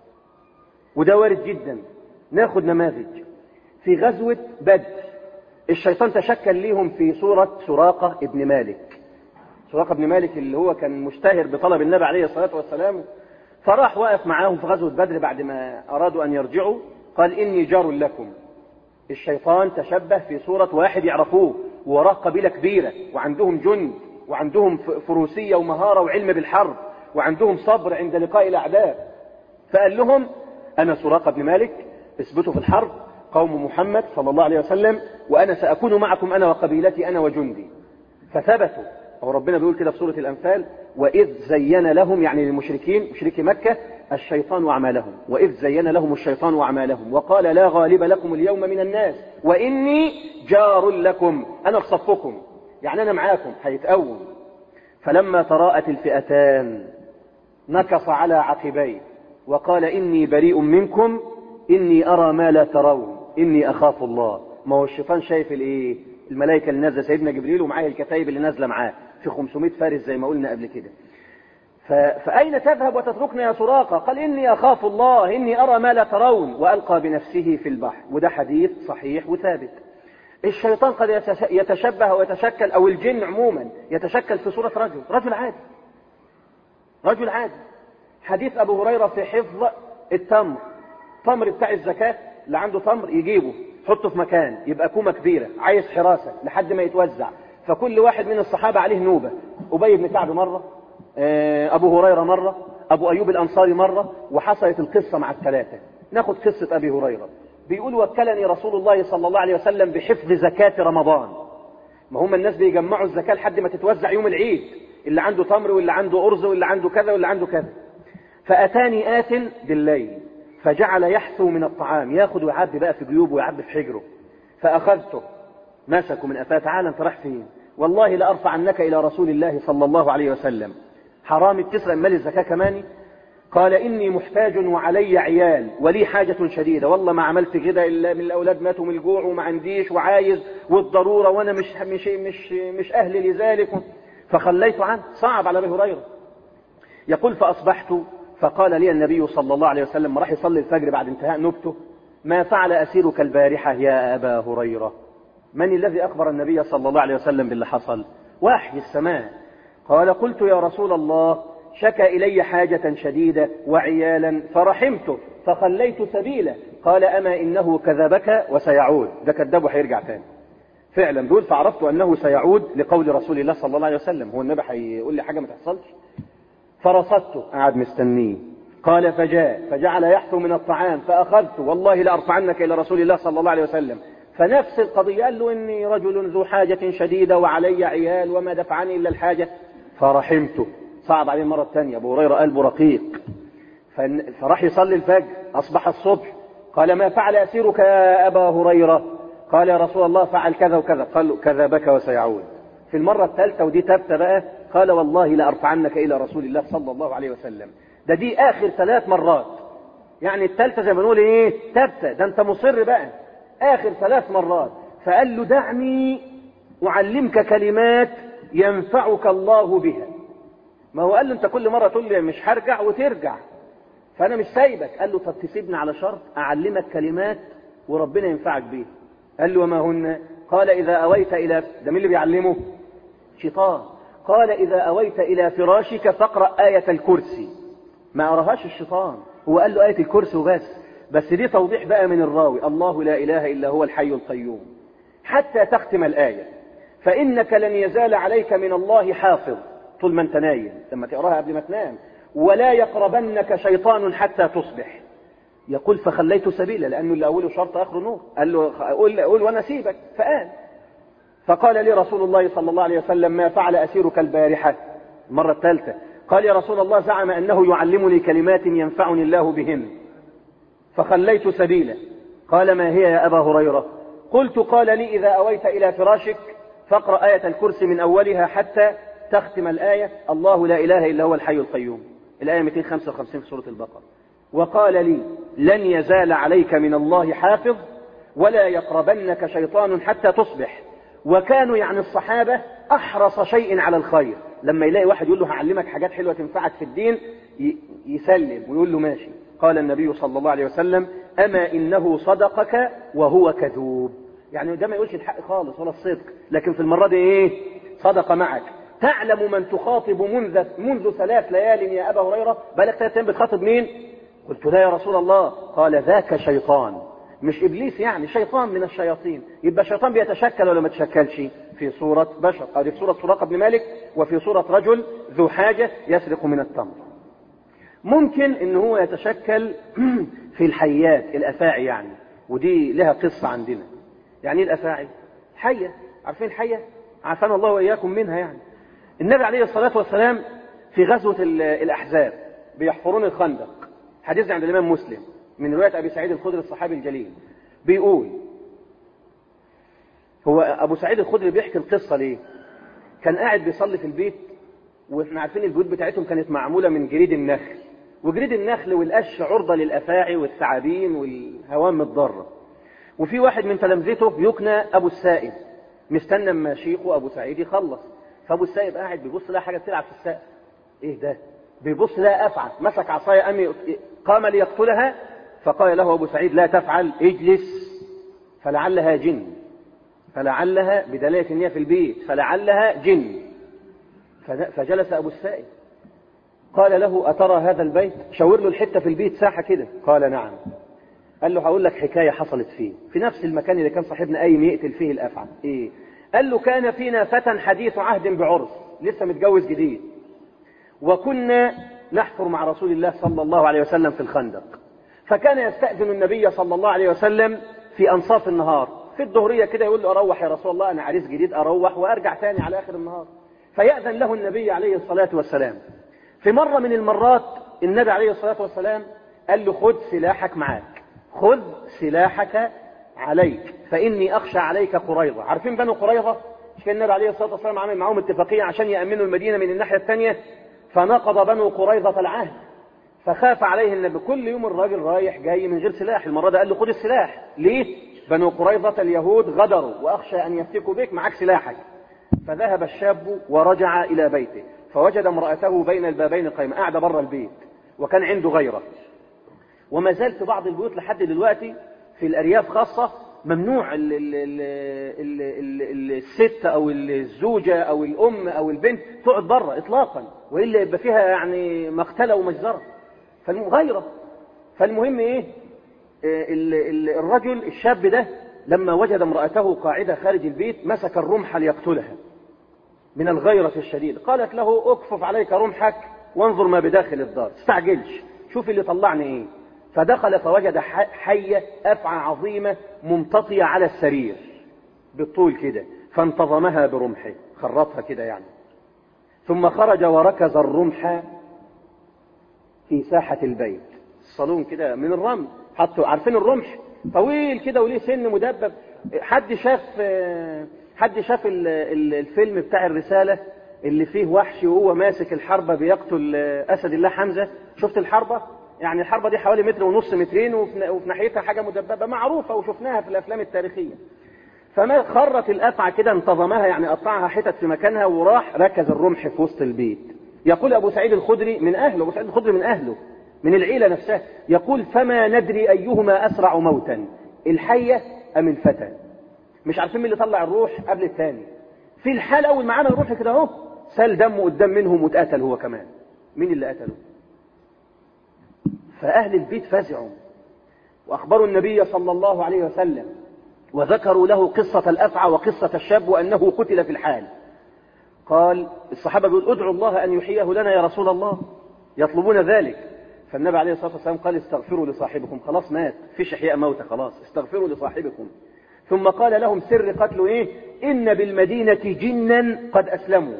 وده وارد جدا ناخد نماذج في غزوة بدر الشيطان تشكل ليهم في صورة سراقة ابن مالك سراقة ابن مالك اللي هو كان مشتهر بطلب النبي عليه الصلاة والسلام فراح وقف معاهم في غزوة بدر بعد ما أرادوا أن يرجعوا قال إني جار لكم الشيطان تشبه في صورة واحد يعرفوه ووراه قبيلة كبيرة وعندهم جند وعندهم فروسية ومهارة وعلم بالحرب وعندهم صبر عند لقاء الأعداء فقال لهم أنا سراقة بن مالك اثبتوا في الحرب قوم محمد صلى الله عليه وسلم وأنا سأكون معكم أنا وقبيلتي أنا وجندي فثبتوا هو ربنا بيقول كده في سورة الأنفال وإذ زين لهم يعني للمشركين مشركي مكة الشيطان أعمالهم وإذ زين لهم الشيطان أعمالهم وقال لا غالب لكم اليوم من الناس وإني جار لكم أنا في صفكم يعني أنا معاكم هيتقوم فلما تراءت الفئتان نكص على عقبيه وقال إني بريء منكم إني أرى ما لا ترون إني أخاف الله ما هو الشيطان شايف الإيه الملائكة اللي نازلة سيدنا جبريل ومعاه الكتايب اللي نازلة معاه في 500 فارس زي ما قلنا قبل كده ف... فأين تذهب وتتركنا يا سراقة قال إني أخاف الله إني أرى ما لا ترون وألقى بنفسه في البحر وده حديث صحيح وثابت الشيطان قد يتشبه ويتشكل أو الجن عموما يتشكل في صورة رجل رجل عادي رجل عادي حديث أبو هريرة في حفظ التمر تمر بتاع الزكاة اللي عنده تمر يجيبه حطه في مكان يبقى كومة كبيرة عايز حراسة لحد ما يتوزع فكل واحد من الصحابة عليه نوبة أبي بن كعب مرة أبو هريرة مرة أبو أيوب الأنصاري مرة وحصلت القصة مع الثلاثة ناخد قصة أبي هريرة بيقول وكلني رسول الله صلى الله عليه وسلم بحفظ زكاة رمضان ما هم الناس بيجمعوا الزكاة لحد ما تتوزع يوم العيد اللي عنده تمر واللي عنده أرز واللي عنده كذا واللي عنده كذا فأتاني آت بالليل فجعل يحثو من الطعام ياخد ويعبي بقى في جيوبه ويعبي في حجره فأخذته مسكه من أفاه تعالى أنت رايح فين والله لأرفعنك إلى رسول الله صلى الله عليه وسلم حرام تسرق مال الزكاة كماني قال إني محتاج وعلي عيال ولي حاجة شديدة والله ما عملت كده إلا من الأولاد ماتوا من الجوع وما عنديش وعايز والضرورة وأنا مش مش مش مش أهل لذلك فخليت عنه صعب على أبي هريرة يقول فأصبحت فقال لي النبي صلى الله عليه وسلم راح يصلي الفجر بعد انتهاء نبته ما فعل أسيرك البارحة يا أبا هريرة من الذي أخبر النبي صلى الله عليه وسلم باللي حصل وحي السماء قال قلت يا رسول الله شكى إلي حاجة شديدة وعيالا فرحمته فخليت سبيله قال أما إنه كذبك وسيعود ده كذاب وهيرجع تاني فعلا بيقول فعرفت أنه سيعود لقول رسول الله صلى الله عليه وسلم هو النبي هيقول لي حاجة ما تحصلش فرصدته قعد مستنيه قال فجاء فجعل يحثو من الطعام فأخذته والله لأرفعنك إلى رسول الله صلى الله عليه وسلم فنفس القضية قال له إني رجل ذو حاجة شديدة وعلي عيال وما دفعني إلا الحاجة فرحمته صعد عليه المرة الثانية أبو هريرة قلبه رقيق فراح يصلي الفجر أصبح الصبح قال ما فعل أسيرك يا أبا هريرة قال يا رسول الله فعل كذا وكذا قال له كذبك وسيعود في المرة الثالثة ودي تبت بقى قال والله لأرفعنك إلى رسول الله صلى الله عليه وسلم ده دي آخر ثلاث مرات يعني الثالثة زي ما نقول إيه تبت ده أنت مصر بقى آخر ثلاث مرات فقال له دعني أعلمك كلمات ينفعك الله بها ما هو قال له أنت كل مرة تقول لي مش هرجع وترجع فأنا مش سايبك قال له طب تسيبني على شرط أعلمك كلمات وربنا ينفعك بيها قال له وما هن قال إذا أويت إلى ده مين اللي بيعلمه شيطان قال إذا أويت إلى فراشك فاقرأ آية الكرسي ما أراهاش الشيطان هو قال له آية الكرسي وبس بس دي توضيح بقى من الراوي الله لا إله إلا هو الحي القيوم حتى تختم الآية فإنك لن يزال عليك من الله حافظ طول ما انت نايم لما تقراها قبل ما تنام ولا يقربنك شيطان حتى تصبح يقول فخليت سبيلا لأنه اللي أوله شرط آخره نور قال له قول, قول وأنا سيبك فقال فقال لي رسول الله صلى الله عليه وسلم ما فعل أسيرك البارحة المرة الثالثة قال يا رسول الله زعم أنه يعلمني كلمات ينفعني الله بهن فخليت سبيلا قال ما هي يا أبا هريرة قلت قال لي إذا أويت إلى فراشك فاقرأ آية الكرسي من أولها حتى تختم الآية الله لا إله إلا هو الحي القيوم الآية 255 في سورة البقرة وقال لي لن يزال عليك من الله حافظ ولا يقربنك شيطان حتى تصبح وكانوا يعني الصحابة أحرص شيء على الخير لما يلاقي واحد يقول له هعلمك حاجات حلوة تنفعك في الدين يسلم ويقول له ماشي قال النبي صلى الله عليه وسلم أما إنه صدقك وهو كذوب يعني ده ما يقولش الحق خالص ولا الصدق لكن في المرة دي إيه صدق معك تعلم من تخاطب منذ منذ ثلاث ليال يا أبا هريرة بالك ثلاث أيام بتخاطب مين قلت لا يا رسول الله قال ذاك شيطان مش إبليس يعني شيطان من الشياطين يبقى الشيطان بيتشكل ولا ما تشكلش في صورة بشر أو في صورة سراقة بن مالك وفي صورة رجل ذو حاجة يسرق من التمر ممكن ان هو يتشكل في الحيات الافاعي يعني ودي لها قصة عندنا يعني ايه الافاعي حية عارفين الحية عافانا الله واياكم منها يعني النبي عليه الصلاة والسلام في غزوة الاحزاب بيحفرون الخندق حديث عند الامام مسلم من رواية ابي سعيد الخدري الصحابي الجليل بيقول هو ابو سعيد الخدري بيحكي القصة ليه كان قاعد بيصلي في البيت واحنا عارفين البيوت بتاعتهم كانت معمولة من جريد النخل وجريد النخل والقش عرضة للأفاعي والثعابين والهوام الضارة وفي واحد من تلامذته يكنى أبو السائب مستنى اما شيخه أبو سعيد يخلص فأبو السائب قاعد بيبص لها حاجة بتلعب في السقف إيه ده بيبص لها أفعل مسك عصاية أمي قام ليقتلها فقال له أبو سعيد لا تفعل اجلس فلعلها جن فلعلها بدلالة إن هي في البيت فلعلها جن فجلس أبو السائب قال له أترى هذا البيت شاور له الحتة في البيت ساحة كده قال نعم قال له هقول لك حكاية حصلت فيه في نفس المكان اللي كان صاحبنا قايم يقتل فيه الأفعى إيه قال له كان فينا فتى حديث عهد بعرس لسه متجوز جديد وكنا نحفر مع رسول الله صلى الله عليه وسلم في الخندق فكان يستأذن النبي صلى الله عليه وسلم في أنصاف النهار في الظهرية كده يقول له أروح يا رسول الله أنا عريس جديد أروح وأرجع تاني على آخر النهار فيأذن له النبي عليه الصلاة والسلام في مرة من المرات النبي عليه الصلاة والسلام قال له خذ سلاحك معاك خذ سلاحك عليك فإني أخشى عليك قريظة عارفين بنو قريظة مش كان النبي عليه الصلاة والسلام عامل معاهم اتفاقية عشان يأمنوا المدينة من الناحية الثانية فنقض بنو قريظة العهد فخاف عليه النبي كل يوم الراجل رايح جاي من غير سلاح المرة ده قال له خذ السلاح ليه بنو قريظة اليهود غدروا وأخشى أن يفتكوا بك معك سلاحك فذهب الشاب ورجع إلى بيته فوجد امرأته بين البابين قائمة قاعدة بره البيت وكان عنده غيره وما زال في بعض البيوت لحد دلوقتي في الأرياف خاصة ممنوع ال ال ال ال ال الست أو الزوجة أو الأم أو البنت تقعد بره إطلاقا وإلا يبقى فيها يعني مقتلة ومجزرة فالغيرة فالمهم إيه ال ال الرجل الشاب ده لما وجد امرأته قاعدة خارج البيت مسك الرمح ليقتلها من الغيرة الشديدة قالت له اكفف عليك رمحك وانظر ما بداخل الدار استعجلش شوف اللي طلعني ايه فدخل فوجد حية أفعى عظيمة ممتطية على السرير بالطول كده فانتظمها برمحه خرطها كده يعني ثم خرج وركز الرمح في ساحة البيت الصالون كده من الرمل حطوا عارفين الرمح طويل كده وليه سن مدبب حد شاف حد شاف الفيلم بتاع الرسالة اللي فيه وحش وهو ماسك الحربة بيقتل أسد الله حمزة شفت الحربة يعني الحربة دي حوالي متر ونص مترين وفي ناحيتها حاجة مدببة معروفة وشفناها في الأفلام التاريخية فما خرت الأفعى كده انتظمها يعني قطعها حتت في مكانها وراح ركز الرمح في وسط البيت يقول أبو سعيد الخدري من أهله أبو سعيد الخدري من أهله من العيلة نفسها يقول فما ندري أيهما أسرع موتا الحية أم الفتى مش عارفين مين اللي طلع الروح قبل الثاني في الحال أول ما عمل الروح كده أهو سال دمه قدام منهم واتقتل هو كمان مين اللي قتله فأهل البيت فزعوا وأخبروا النبي صلى الله عليه وسلم وذكروا له قصة الأفعى وقصة الشاب وأنه قتل في الحال قال الصحابة بيقول ادعوا الله أن يحييه لنا يا رسول الله يطلبون ذلك فالنبي عليه الصلاة والسلام قال استغفروا لصاحبكم خلاص مات فيش إحياء موتى خلاص استغفروا لصاحبكم ثم قال لهم سر قتله إيه إن بالمدينة جنا قد أسلموا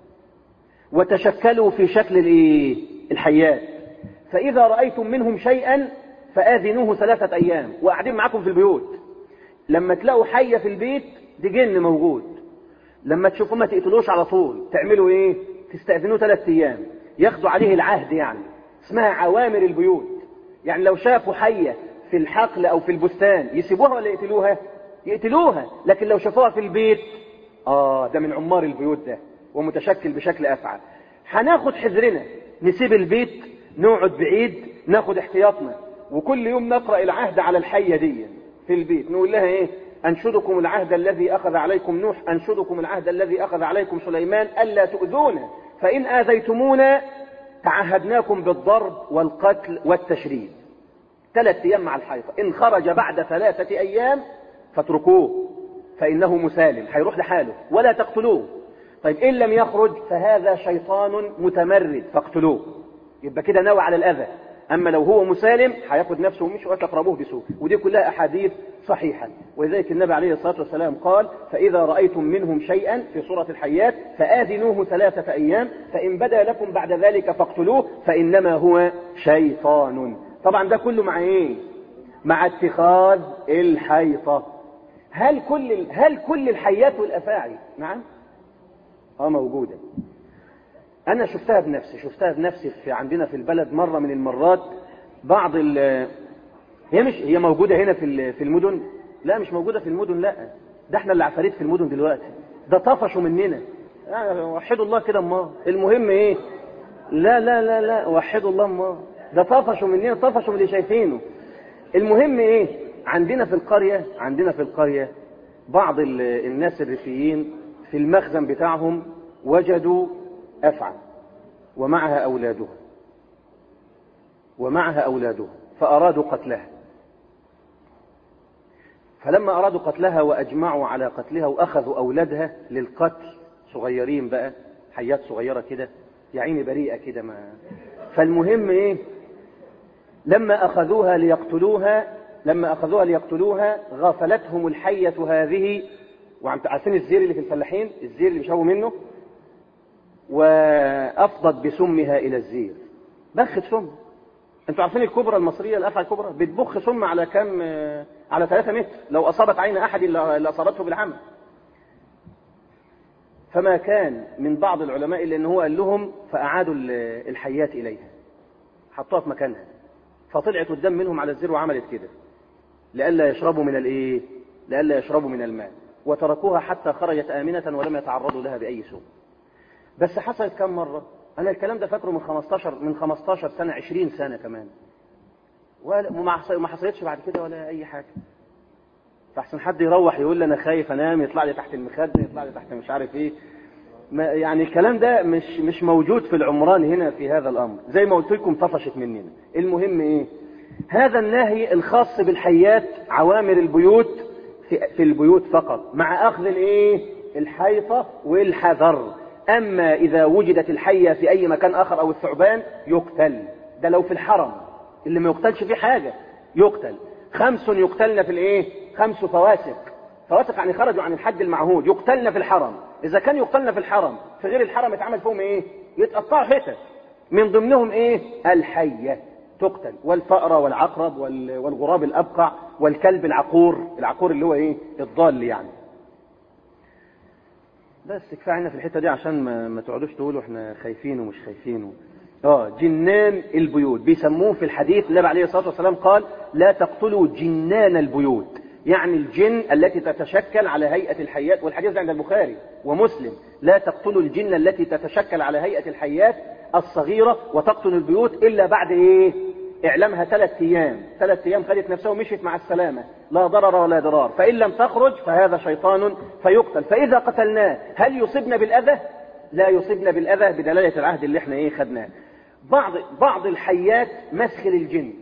وتشكلوا في شكل الإيه الحيات فإذا رأيتم منهم شيئا فآذنوه ثلاثة أيام وقاعدين معاكم في البيوت لما تلاقوا حية في البيت دي جن موجود لما تشوفوا ما تقتلوش على طول تعملوا ايه تستأذنوه ثلاثة ايام ياخدوا عليه العهد يعني اسمها عوامر البيوت يعني لو شافوا حية في الحقل او في البستان يسيبوها ولا يقتلوها يقتلوها لكن لو شافوها في البيت اه ده من عمار البيوت ده ومتشكل بشكل افعى هناخد حذرنا نسيب البيت نقعد بعيد ناخد احتياطنا وكل يوم نقرأ العهد على الحية دي في البيت نقول لها ايه أنشدكم العهد الذي أخذ عليكم نوح أنشدكم العهد الذي أخذ عليكم سليمان ألا تؤذونا فإن آذيتمونا تعهدناكم بالضرب والقتل والتشريد ثلاث أيام مع الحيطة إن خرج بعد ثلاثة أيام فاتركوه فإنه مسالم هيروح لحاله ولا تقتلوه طيب إن لم يخرج فهذا شيطان متمرد فاقتلوه يبقى كده نوى على الأذى أما لو هو مسالم هياخد نفسه ومش وتقربوه بسوء ودي كلها أحاديث صحيحة ولذلك النبي عليه الصلاة والسلام قال فإذا رأيتم منهم شيئا في سورة الحيات فآذنوه ثلاثة أيام فإن بدا لكم بعد ذلك فاقتلوه فإنما هو شيطان طبعا ده كله مع إيه مع اتخاذ الحيطة هل كل هل كل الحيات والأفاعي نعم اه موجودة أنا شفتها بنفسي شفتها بنفسي في عندنا في البلد مرة من المرات بعض ال هي مش هي موجودة هنا في في المدن لا مش موجودة في المدن لا ده احنا اللي عفاريت في المدن دلوقتي ده طفشوا مننا يعني وحدوا الله كده ما المهم ايه لا لا لا لا وحدوا الله ما ده طفشوا مننا طفشوا من اللي شايفينه المهم ايه عندنا في القرية عندنا في القرية بعض الناس الريفيين في المخزن بتاعهم وجدوا أفعى ومعها أولادها ومعها أولادها فأرادوا قتلها فلما أرادوا قتلها وأجمعوا على قتلها وأخذوا أولادها للقتل صغيرين بقى حيات صغيرة كده يا عيني بريئة كده ما فالمهم إيه لما أخذوها ليقتلوها لما أخذوها ليقتلوها غفلتهم الحية هذه وعارفين الزير اللي في الفلاحين الزير اللي بيشربوا منه وأفضت بسمها إلى الزير بخت سم انتوا عارفين الكبرى المصرية الأفعى الكبرى بتبخ سم على كم على 3 متر لو أصابت عين أحد اللي أصابته بالعمى فما كان من بعض العلماء إلا أنه هو قال لهم فأعادوا الحيات إليها حطوها في مكانها فطلعت قدام منهم على الزير وعملت كده لئلا يشربوا من الايه لئلا يشربوا من الماء وتركوها حتى خرجت آمنة ولم يتعرضوا لها بأي سوء بس حصلت كم مرة أنا الكلام ده فاكره من 15 من 15 سنة 20 سنة كمان وما حصلتش بعد كده ولا أي حاجة فأحسن حد يروح يقول لي أنا خايف أنام يطلع لي تحت المخدة يطلع لي تحت مش عارف إيه ما يعني الكلام ده مش مش موجود في العمران هنا في هذا الأمر زي ما قلت لكم طفشت مننا المهم إيه هذا النهي الخاص بالحيات عوامر البيوت في, في البيوت فقط مع أخذ الإيه الحيطة والحذر أما إذا وجدت الحية في أي مكان آخر أو الثعبان يقتل ده لو في الحرم اللي ما يقتلش فيه حاجة يقتل خمس يقتلن في الإيه خمس فواسق فواسق يعني خرجوا عن الحد المعهود يقتلن في الحرم إذا كان يقتلن في الحرم في غير الحرم اتعمل فيهم إيه يتقطعوا حتت من ضمنهم إيه الحية تقتل والفأرة والعقرب والغراب الأبقع والكلب العقور العقور اللي هو إيه الضال يعني بس كفايه عنا في الحته دي عشان ما, ما تقعدوش تقولوا احنا خايفين ومش خايفين اه جنان البيوت بيسموه في الحديث النبي عليه الصلاه والسلام قال لا تقتلوا جنان البيوت يعني الجن التي تتشكل على هيئه الحيات والحديث عند البخاري ومسلم لا تقتلوا الجن التي تتشكل على هيئه الحيات الصغيره وتقتل البيوت الا بعد ايه اعلامها ثلاث ايام ثلاث ايام خدت نفسها ومشيت مع السلامه لا ضرر ولا ضرار فان لم تخرج فهذا شيطان فيقتل فاذا قتلناه هل يصيبنا بالاذى لا يصيبنا بالاذى بدلاله العهد اللي احنا ايه خدناه بعض بعض الحيات مسخ للجن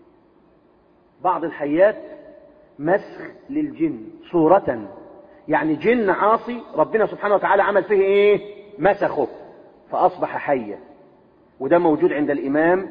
بعض الحيات مسخ للجن صورة يعني جن عاصي ربنا سبحانه وتعالى عمل فيه ايه مسخه فاصبح حيا وده موجود عند الامام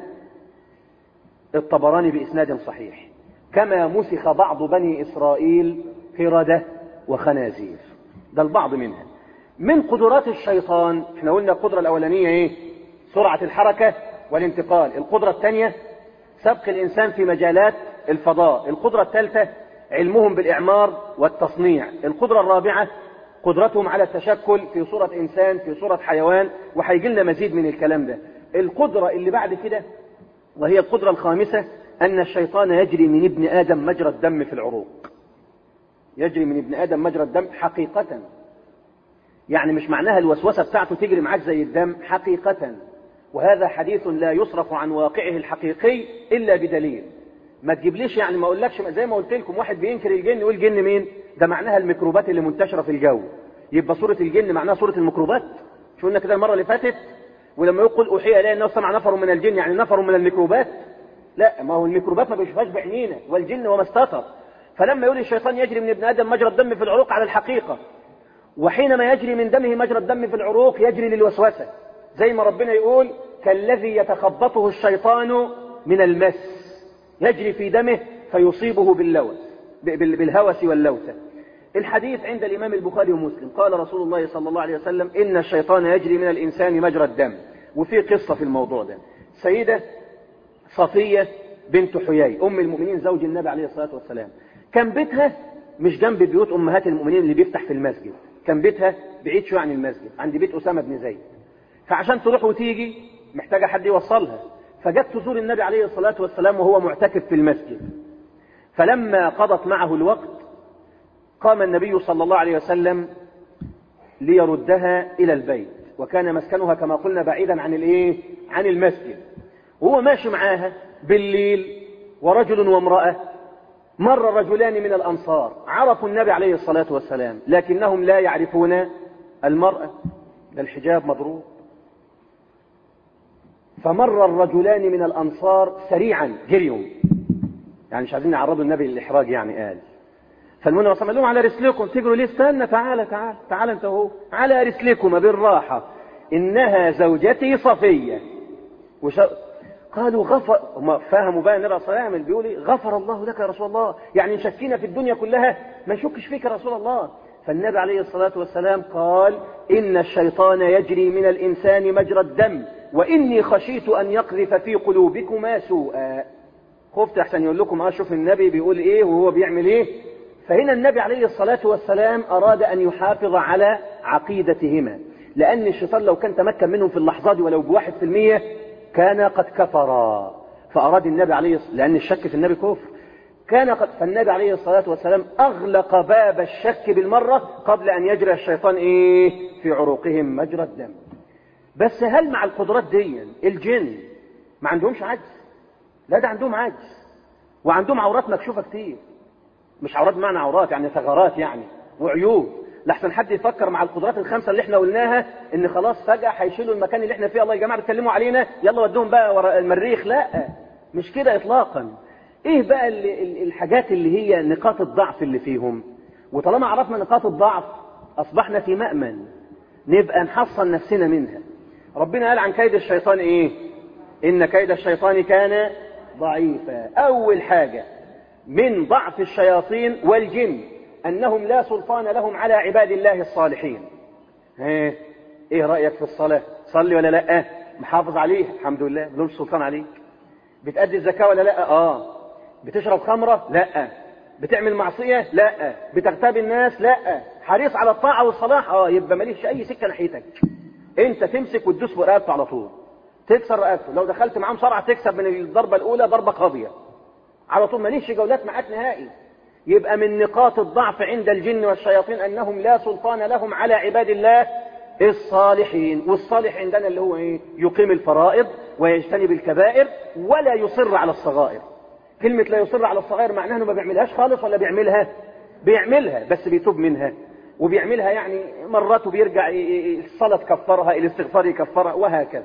الطبراني باسناد صحيح كما مسخ بعض بني اسرائيل قردة وخنازير ده البعض منها من قدرات الشيطان احنا قلنا القدرة الاولانية ايه سرعة الحركة والانتقال القدرة الثانية سبق الانسان في مجالات الفضاء القدرة الثالثة علمهم بالاعمار والتصنيع القدرة الرابعة قدرتهم على التشكل في صورة انسان في صورة حيوان وهيجي لنا مزيد من الكلام ده القدرة اللي بعد كده وهي القدرة الخامسة أن الشيطان يجري من ابن آدم مجرى الدم في العروق يجري من ابن آدم مجرى الدم حقيقة يعني مش معناها الوسوسة بتاعته تجري معاك زي الدم حقيقة وهذا حديث لا يصرف عن واقعه الحقيقي إلا بدليل ما تجيبليش يعني ما اقولكش زي ما قلت لكم واحد بينكر الجن يقول جن مين ده معناها الميكروبات اللي منتشرة في الجو يبقى صورة الجن معناها صورة الميكروبات شو قلنا كده المرة اللي فاتت ولما يقول أوحي إليه أنه سمع نفر من الجن يعني نفر من الميكروبات لا ما هو الميكروبات ما بيشوفهاش بعينينا والجن وما استطر فلما يقول الشيطان يجري من ابن آدم مجرى الدم في العروق على الحقيقة وحينما يجري من دمه مجرى الدم في العروق يجري للوسوسة زي ما ربنا يقول كالذي يتخبطه الشيطان من المس يجري في دمه فيصيبه باللوث بالهوس واللوثة الحديث عند الإمام البخاري ومسلم قال رسول الله صلى الله عليه وسلم إن الشيطان يجري من الإنسان مجرى الدم وفي قصة في الموضوع ده سيدة صفية بنت حيي أم المؤمنين زوج النبي عليه الصلاة والسلام كان بيتها مش جنب بيوت أمهات المؤمنين اللي بيفتح في المسجد كان بيتها بعيد شوية عن المسجد عند بيت أسامة بن زيد فعشان تروح وتيجي محتاجة حد يوصلها فجت تزور النبي عليه الصلاة والسلام وهو معتكف في المسجد فلما قضت معه الوقت قام النبي صلى الله عليه وسلم ليردها إلى البيت وكان مسكنها كما قلنا بعيدا عن الايه عن المسجد وهو ماشي معاها بالليل ورجل وامرأة مر رجلان من الأنصار عرفوا النبي عليه الصلاة والسلام لكنهم لا يعرفون المرأة ده الحجاب مضروب فمر الرجلان من الأنصار سريعا جريوا يعني مش عايزين يعرضوا النبي للإحراج يعني قال فالمنى صلى لهم على رسلكم تجروا ليه استنى تعالى تعالى تعالى انت اهو على رسلكم بالراحة إنها زوجتي صفية وش... قالوا غفر هم فهموا بقى النبي صلى الله عليه وسلم بيقول ايه غفر الله لك يا رسول الله يعني شكينا في الدنيا كلها ما نشكش فيك يا رسول الله فالنبي عليه الصلاة والسلام قال إن الشيطان يجري من الإنسان مجرى الدم وإني خشيت أن يقذف في قلوبكما سوءا خفت أحسن يقول لكم أشوف النبي بيقول إيه وهو بيعمل إيه فهنا النبي عليه الصلاة والسلام أراد أن يحافظ على عقيدتهما لأن الشيطان لو كان تمكن منهم في اللحظات دي ولو بواحد في المية كان قد كفرا فأراد النبي عليه الصلاة لأن الشك في النبي كفر كان قد فالنبي عليه الصلاة والسلام أغلق باب الشك بالمرة قبل أن يجري الشيطان إيه في عروقهم مجرى الدم بس هل مع القدرات دي الجن ما عندهمش عجز لا ده عندهم عجز وعندهم عورات مكشوفة كتير مش عورات معنى عورات يعني ثغرات يعني وعيوب لحسن حد يفكر مع القدرات الخمسة اللي احنا قلناها ان خلاص فجأة هيشيلوا المكان اللي احنا فيه الله يا جماعة بتكلموا علينا يلا ودوهم بقى ورا المريخ لا مش كده اطلاقا ايه بقى اللي الحاجات اللي هي نقاط الضعف اللي فيهم وطالما عرفنا نقاط الضعف اصبحنا في مأمن نبقى نحصن نفسنا منها ربنا قال عن كيد الشيطان ايه ان كيد الشيطان كان ضعيفا اول حاجة من ضعف الشياطين والجن أنهم لا سلطان لهم على عباد الله الصالحين ها ايه رأيك في الصلاة صلي ولا لا محافظ عليها الحمد لله له السلطان عليك بتأدي الزكاة ولا لا اه بتشرب خمرة لا بتعمل معصية لا بتغتاب الناس لا حريص على الطاعة والصلاح اه يبقى ماليش اي سكة ناحيتك انت تمسك وتدوس في رقبته على طول تكسر رقبته لو دخلت معاه مصارعة تكسب من الضربة الاولى ضربة قاضية على طول ماليش جولات معاك نهائي يبقى من نقاط الضعف عند الجن والشياطين انهم لا سلطان لهم على عباد الله الصالحين والصالح عندنا اللي هو ايه يقيم الفرائض ويجتنب الكبائر ولا يصر على الصغائر كلمة لا يصر على الصغائر معناها انه ما بيعملهاش خالص ولا بيعملها بيعملها بس بيتوب منها وبيعملها يعني مرات وبيرجع الصلاة تكفرها الاستغفار يكفرها وهكذا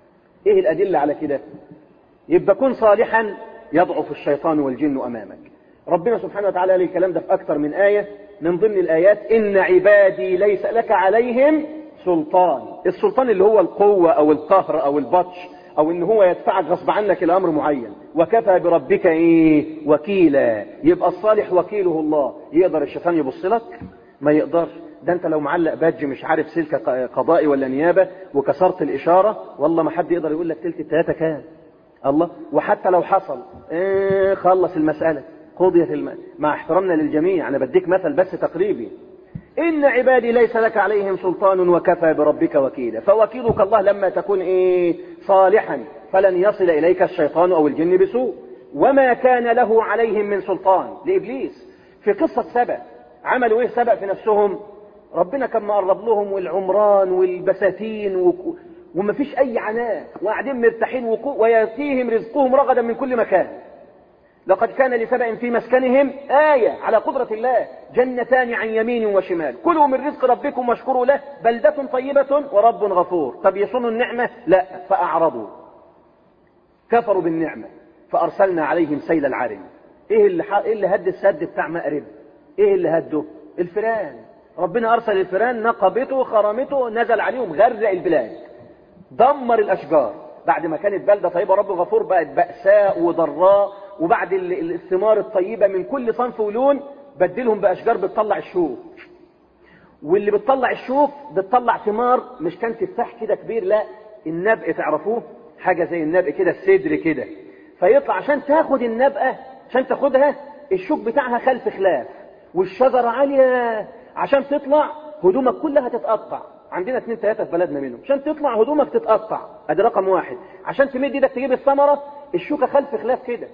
ايه الادلة على كده يبقى كن صالحا يضعف الشيطان والجن امامك ربنا سبحانه وتعالى قال الكلام ده في اكثر من آية من ضمن الآيات إن عبادي ليس لك عليهم سلطان السلطان اللي هو القوة أو القهر أو البطش أو إن هو يدفعك غصب عنك إلى أمر معين وكفى بربك إيه وكيلا يبقى الصالح وكيله الله يقدر الشيطان يبص لك ما يقدرش ده انت لو معلق بادج مش عارف سلك قضائي ولا نيابة وكسرت الإشارة والله ما حد يقدر يقول لك تلت التلاتة كام الله وحتى لو حصل ايه خلص المسألة قضيت الم... مع احترامنا للجميع أنا بديك مثل بس تقريبي إن عبادي ليس لك عليهم سلطان وكفى بربك وكيلا فوكيلك الله لما تكون إيه صالحا فلن يصل إليك الشيطان أو الجن بسوء وما كان له عليهم من سلطان لإبليس في قصة سبأ عملوا إيه سبأ في نفسهم ربنا كان مقرب لهم والعمران والبساتين و... وما فيش أي عناء وقاعدين مرتاحين وكو... ويأتيهم رزقهم رغدا من كل مكان لقد كان لسبأ في مسكنهم آية على قدرة الله جنتان عن يمين وشمال كلوا من رزق ربكم واشكروا له بلدة طيبة ورب غفور طب يصونوا النعمة لا فأعرضوا كفروا بالنعمة فأرسلنا عليهم سيل العرم إيه اللي, ح... إيه اللي هد السد بتاع مأرب إيه اللي هده الفيران ربنا أرسل الفيران نقبته خرمته نزل عليهم غرق البلاد دمر الأشجار بعد ما كانت بلدة طيبة رب غفور بقت بأساء وضراء وبعد الثمار الطيبة من كل صنف ولون بدلهم بأشجار بتطلع الشوك واللي بتطلع الشوك بتطلع ثمار مش كان تفاح كده كبير لا النبق تعرفوه حاجة زي النبق كده الصدر كده فيطلع عشان تاخد النبقة عشان تاخدها الشوك بتاعها خلف خلاف والشجرة عالية عشان تطلع هدومك كلها تتقطع عندنا اثنين ثلاثة في بلدنا منهم عشان تطلع هدومك تتقطع ادي رقم واحد عشان تمد ايدك تجيب الثمرة الشوكة خلف خلاف كده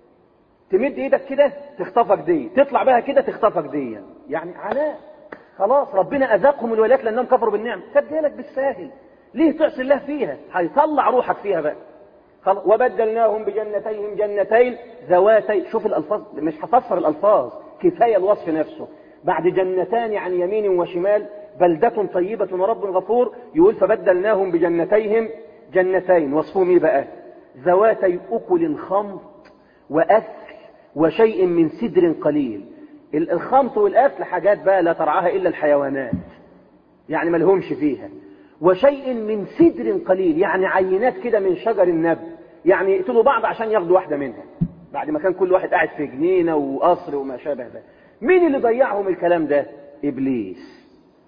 تمد ايدك كده تخطفك دي تطلع بها كده تخطفك دي يعني عناء خلاص ربنا اذاقهم الولايات لانهم كفروا بالنعمه سدها لك بالساهل ليه تعصي الله فيها هيطلع روحك فيها بقى خلاص وبدلناهم بجنتيهم جنتين ذواتي شوف الالفاظ مش هفسر الالفاظ كفايه الوصف نفسه بعد جنتان عن يمين وشمال بلدة طيبة ورب غفور يقول فبدلناهم بجنتيهم جنتين وصفهم ايه بقى ذواتي اكل خمط واثل وشيء من سدر قليل الخمط والأكل حاجات بقى لا ترعاها إلا الحيوانات يعني ما لهمش فيها وشيء من سدر قليل يعني عينات كده من شجر النبل يعني يقتلوا بعض عشان ياخدوا واحدة منها بعد ما كان كل واحد قاعد في جنينة وقصر وما شابه ده مين اللي ضيعهم الكلام ده إبليس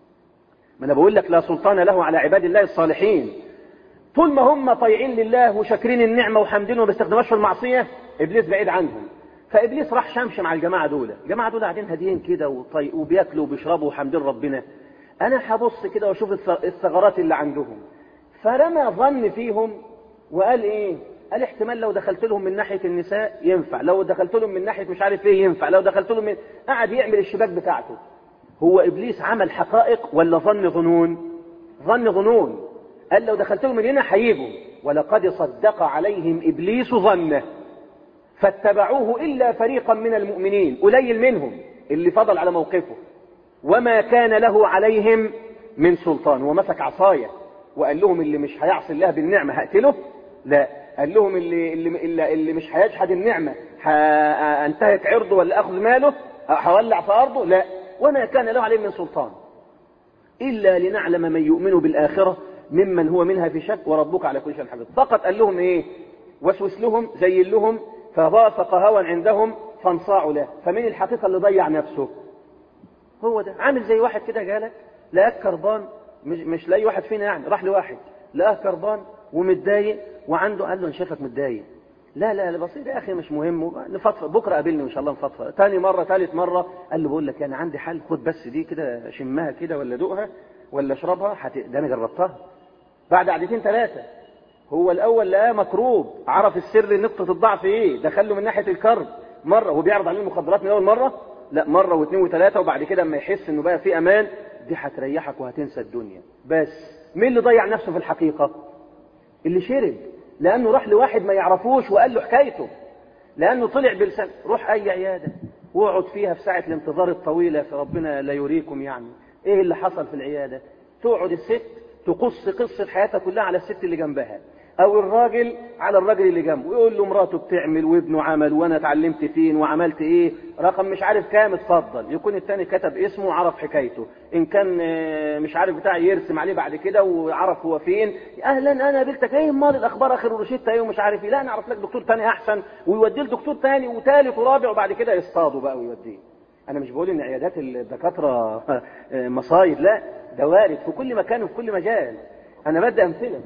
ما أنا بقول لك لا سلطان له على عباد الله الصالحين طول ما هم طيعين لله وشاكرين النعمة وحامدينه وما بيستخدموش في المعصية إبليس بعيد عنهم فابليس راح شمش مع الجماعه دول الجماعه دول قاعدين هاديين كده وطي... وبياكلوا وبيشربوا وحامدين ربنا انا هبص كده واشوف الثغرات اللي عندهم فرمى ظن فيهم وقال ايه قال احتمال لو دخلت لهم من ناحيه النساء ينفع لو دخلت لهم من ناحيه مش عارف ايه ينفع لو دخلت لهم من قعد يعمل الشباك بتاعته هو ابليس عمل حقائق ولا ظن ظنون ظن ظنون قال لو دخلت لهم من هنا هيجوا ولقد صدق عليهم ابليس ظنه فاتبعوه إلا فريقا من المؤمنين قليل منهم اللي فضل على موقفه وما كان له عليهم من سلطان ومسك عصاية وقال لهم اللي مش هيعصي الله بالنعمة هقتله لا قال لهم اللي, اللي, اللي مش هيجحد النعمة هانتهك عرضه ولا أخذ ماله هولع في أرضه لا وما كان له عليهم من سلطان إلا لنعلم من يؤمن بالآخرة ممن هو منها في شك وربك على كل شيء حفيظ فقط قال لهم ايه وسوس لهم زين لهم فباسق هوى عندهم فانصاعوا له فمن الحقيقة اللي ضيع نفسه هو ده عامل زي واحد كده جالك لقاك كربان مش, مش لاي واحد فينا يعني راح لواحد لقاه كربان ومتضايق وعنده قال له انا شايفك متضايق لا لا لا بسيط يا اخي مش مهم نفضفض بكره قابلني ان شاء الله نفضفض تاني مره ثالث مره قال له بقول لك انا عندي حل خد بس دي كده شمها كده ولا دوقها ولا اشربها حت... ده انا جربتها بعد قعدتين ثلاثه هو الاول لقاه مكروب عرف السر نقطه الضعف ايه دخله من ناحيه الكرب مره هو بيعرض عليه المخدرات من اول مره لا مره واثنين وثلاثه وبعد كده اما يحس انه بقى في امان دي هتريحك وهتنسى الدنيا بس مين اللي ضيع نفسه في الحقيقه اللي شرب لانه راح لواحد ما يعرفوش وقال له حكايته لانه طلع بلسان روح اي عياده واقعد فيها في ساعه الانتظار الطويله في ربنا لا يريكم يعني ايه اللي حصل في العياده تقعد الست تقص قصه حياتها كلها على الست اللي جنبها او الراجل على الراجل اللي جنبه ويقول له مراته بتعمل وابنه عمل وانا اتعلمت فين وعملت ايه رقم مش عارف كام اتفضل يكون التاني كتب اسمه وعرف حكايته ان كان مش عارف بتاع يرسم عليه بعد كده وعرف هو فين اهلا انا قابلتك ايه مال الاخبار اخر روشته ايه ومش عارف ايه لا نعرف لك دكتور تاني احسن ويوديه لدكتور تاني وثالث ورابع وبعد كده يصطادوا بقى ويوديه انا مش بقول ان عيادات الدكاتره مصايب لا ده وارد في كل مكان وفي كل مجال انا بدي امثله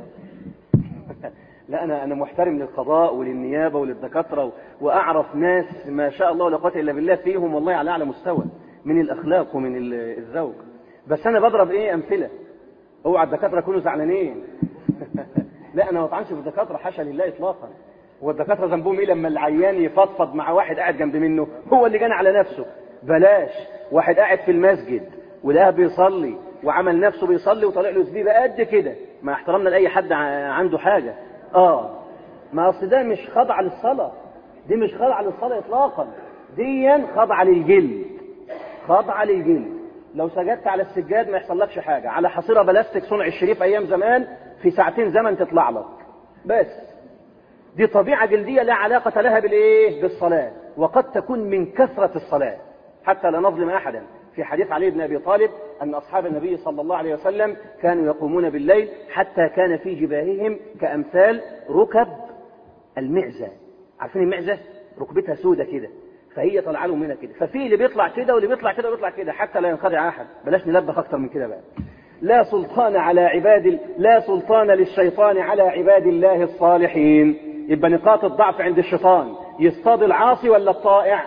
لا انا انا محترم للقضاء وللنيابه وللدكاتره واعرف ناس ما شاء الله لا قوه الا بالله فيهم والله على اعلى مستوى من الاخلاق ومن الذوق بس انا بضرب ايه امثله اوعى الدكاتره يكونوا زعلانين لا انا ما بطعنش في الدكاتره حاشا لله اطلاقا هو الدكاتره ذنبهم ايه لما العيان يفضفض مع واحد قاعد جنب منه هو اللي جنى على نفسه بلاش واحد قاعد في المسجد ولقاه بيصلي وعمل نفسه بيصلي وطالع له زبيبه قد كده مع احترامنا لاي حد عنده حاجه اه ما اصل ده مش خضع للصلاه دي مش خضع للصلاه اطلاقا دي خضع للجلد خضع للجلد لو سجدت على السجاد ما يحصلكش حاجه على حصيره بلاستيك صنع الشريف ايام زمان في ساعتين زمن تطلع لك بس دي طبيعه جلديه لا علاقه لها بالايه بالصلاه وقد تكون من كثره الصلاه حتى لا نظلم احدا في حديث علي بن ابي طالب ان اصحاب النبي صلى الله عليه وسلم كانوا يقومون بالليل حتى كان في جباههم كامثال ركب المعزه عارفين المعزه ركبتها سودة كده فهي طالعه لهم هنا كده ففي اللي بيطلع كده واللي بيطلع كده ويطلع كده حتى لا ينخدع احد بلاش نلبخ اكتر من كده بقى لا سلطان على عباد لا سلطان للشيطان على عباد الله الصالحين يبقى نقاط الضعف عند الشيطان يصطاد العاصي ولا الطائع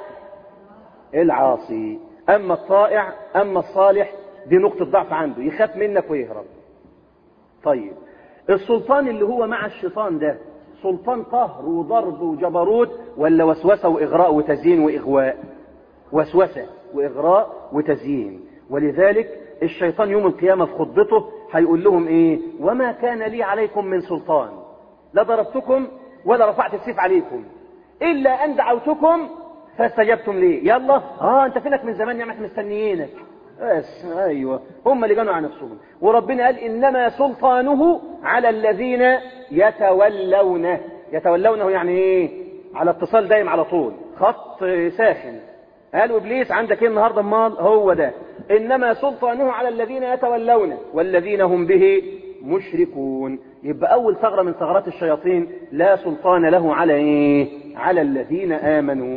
العاصي اما الطائع اما الصالح دي نقطة ضعف عنده يخاف منك ويهرب طيب السلطان اللي هو مع الشيطان ده سلطان قهر وضرب وجبروت ولا وسوسة وإغراء وتزيين وإغواء وسوسة وإغراء وتزيين ولذلك الشيطان يوم القيامة في خطبته هيقول لهم إيه وما كان لي عليكم من سلطان لا ضربتكم ولا رفعت السيف عليكم إلا أن دعوتكم فاستجبتم لي يلا اه انت فينك من زمان نعمة مستنيينك بس ايوه هم اللي كانوا على نفسهم وربنا قال انما سلطانه على الذين يتولونه يتولونه يعني ايه على اتصال دايم على طول خط ساخن قالوا ابليس عندك ايه النهارده امال هو ده انما سلطانه على الذين يتولونه والذين هم به مشركون يبقى اول ثغره من ثغرات الشياطين لا سلطان له على ايه على الذين امنوا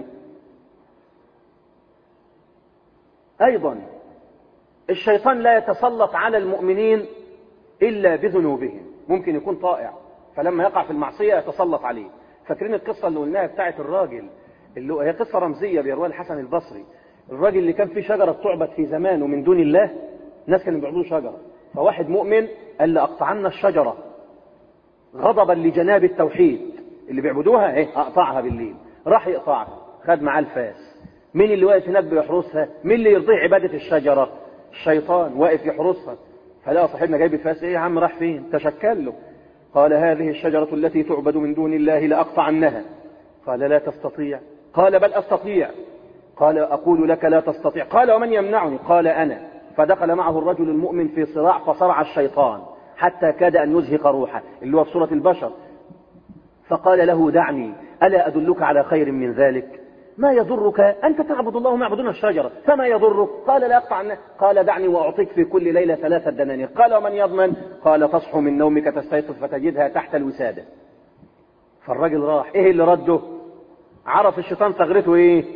ايضا الشيطان لا يتسلط على المؤمنين الا بذنوبهم ممكن يكون طائع فلما يقع في المعصيه يتسلط عليه فاكرين القصه اللي قلناها بتاعه الراجل اللي هي قصه رمزيه بيرويها الحسن البصري الراجل اللي كان فيه شجره تعبد في زمانه من دون الله الناس كانوا بيعبدوا شجره فواحد مؤمن قال لاقطعن الشجره غضبا لجناب التوحيد اللي بيعبدوها ايه اقطعها بالليل راح يقطعها خد معاه الفاس مين اللي واقف هناك بيحرسها مين اللي يرضيه عبادة الشجرة الشيطان واقف يحرسها فلقى صاحبنا جايب الفاس ايه يا عم راح فين تشكل له قال هذه الشجرة التي تعبد من دون الله لأقطعنها قال لا تستطيع قال بل أستطيع قال أقول لك لا تستطيع قال ومن يمنعني قال أنا فدخل معه الرجل المؤمن في صراع فصرع الشيطان حتى كاد أن يزهق روحه اللي هو في سورة البشر فقال له دعني ألا أدلك على خير من ذلك ما يضرك أنت تعبد الله ما يعبدون الشجرة فما يضرك قال لا يقطع عنه قال دعني وأعطيك في كل ليلة ثلاثة دنانير قال ومن يضمن قال تصحو من نومك تستيقظ فتجدها تحت الوسادة فالراجل راح ايه اللي رده عرف الشيطان ثغرته ايه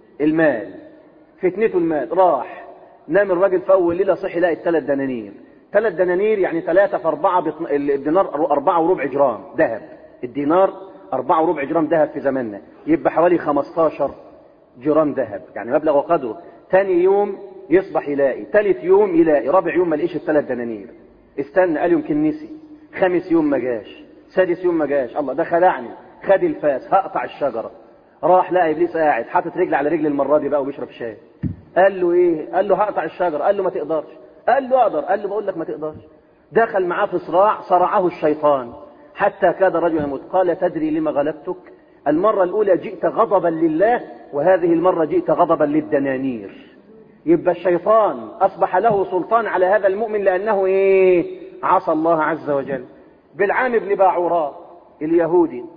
المال فتنته المال راح نام الراجل في اول ليله صحي لقى الثلاث دنانير ثلاث دنانير يعني ثلاثة في أربعة بطن... الدينار أربعة وربع جرام ذهب الدينار أربعة وربع جرام ذهب في زماننا يبقى حوالي 15 جرام ذهب يعني مبلغ وقدره ثاني يوم يصبح يلاقي ثالث يوم يلاقي رابع يوم ما لقيش الثلاث دنانير استنى قال يمكن نسي خامس يوم ما جاش سادس يوم ما جاش الله ده خدعني خد الفاس هقطع الشجرة راح لقى ابليس قاعد حاطط رجل على رجل المرة دي بقى وبيشرب شاي قال له ايه قال له هقطع الشجرة قال له ما تقدرش قال له اقدر قال له بقول لك ما تقدرش دخل معاه في صراع صرعه الشيطان حتى كاد الرجل يموت قال تدري لما غلبتك المرة الأولى جئت غضبا لله وهذه المرة جئت غضبا للدنانير يبقى الشيطان أصبح له سلطان على هذا المؤمن لأنه إيه عصى الله عز وجل بالعام بن باعوراء اليهودي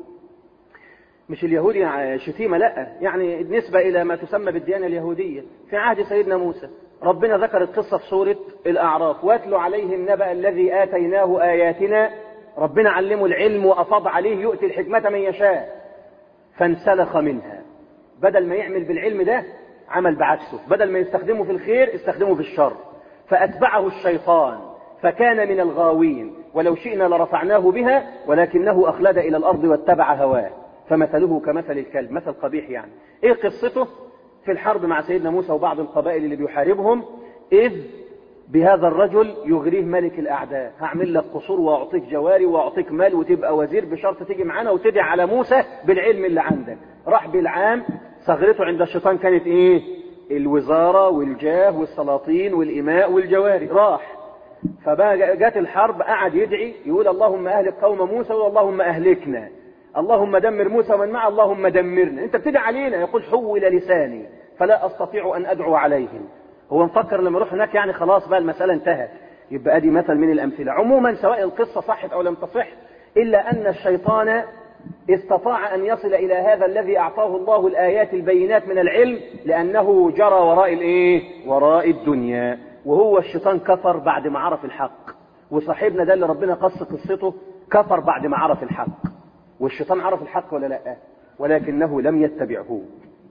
مش اليهودي شتيمة لا يعني نسبة إلى ما تسمى بالديانة اليهودية في عهد سيدنا موسى ربنا ذكر القصة في سورة الأعراف واتل عليهم نبأ الذي آتيناه آياتنا ربنا علمه العلم وأفاض عليه يؤتي الحكمة من يشاء فانسلخ منها بدل ما يعمل بالعلم ده عمل بعكسه بدل ما يستخدمه في الخير استخدمه في الشر فأتبعه الشيطان فكان من الغاوين ولو شئنا لرفعناه بها ولكنه أخلد إلى الأرض واتبع هواه فمثله كمثل الكلب مثل قبيح يعني إيه قصته في الحرب مع سيدنا موسى وبعض القبائل اللي بيحاربهم إذ بهذا الرجل يغريه ملك الأعداء هعمل لك قصور وأعطيك جواري وأعطيك مال وتبقى وزير بشرط تيجي معانا وتدعي على موسى بالعلم اللي عندك راح بالعام ثغرته عند الشيطان كانت إيه الوزارة والجاه والسلاطين والإماء والجواري راح فبقى جت الحرب قعد يدعي يقول اللهم أهلك قوم موسى واللهم أهلكنا اللهم دمر موسى ومن معه اللهم دمرنا انت بتدعي علينا يقول حول لساني فلا استطيع ان ادعو عليهم هو مفكر لما يروح هناك يعني خلاص بقى المسألة انتهت يبقى ادي مثل من الامثلة عموما سواء القصة صحت او لم تصح الا ان الشيطان استطاع ان يصل الى هذا الذي اعطاه الله الايات البينات من العلم لانه جرى وراء الايه وراء الدنيا وهو الشيطان كفر بعد ما عرف الحق وصاحبنا ده اللي ربنا قص قصته كفر بعد ما عرف الحق والشيطان عرف الحق ولا لا ولكنه لم يتبعه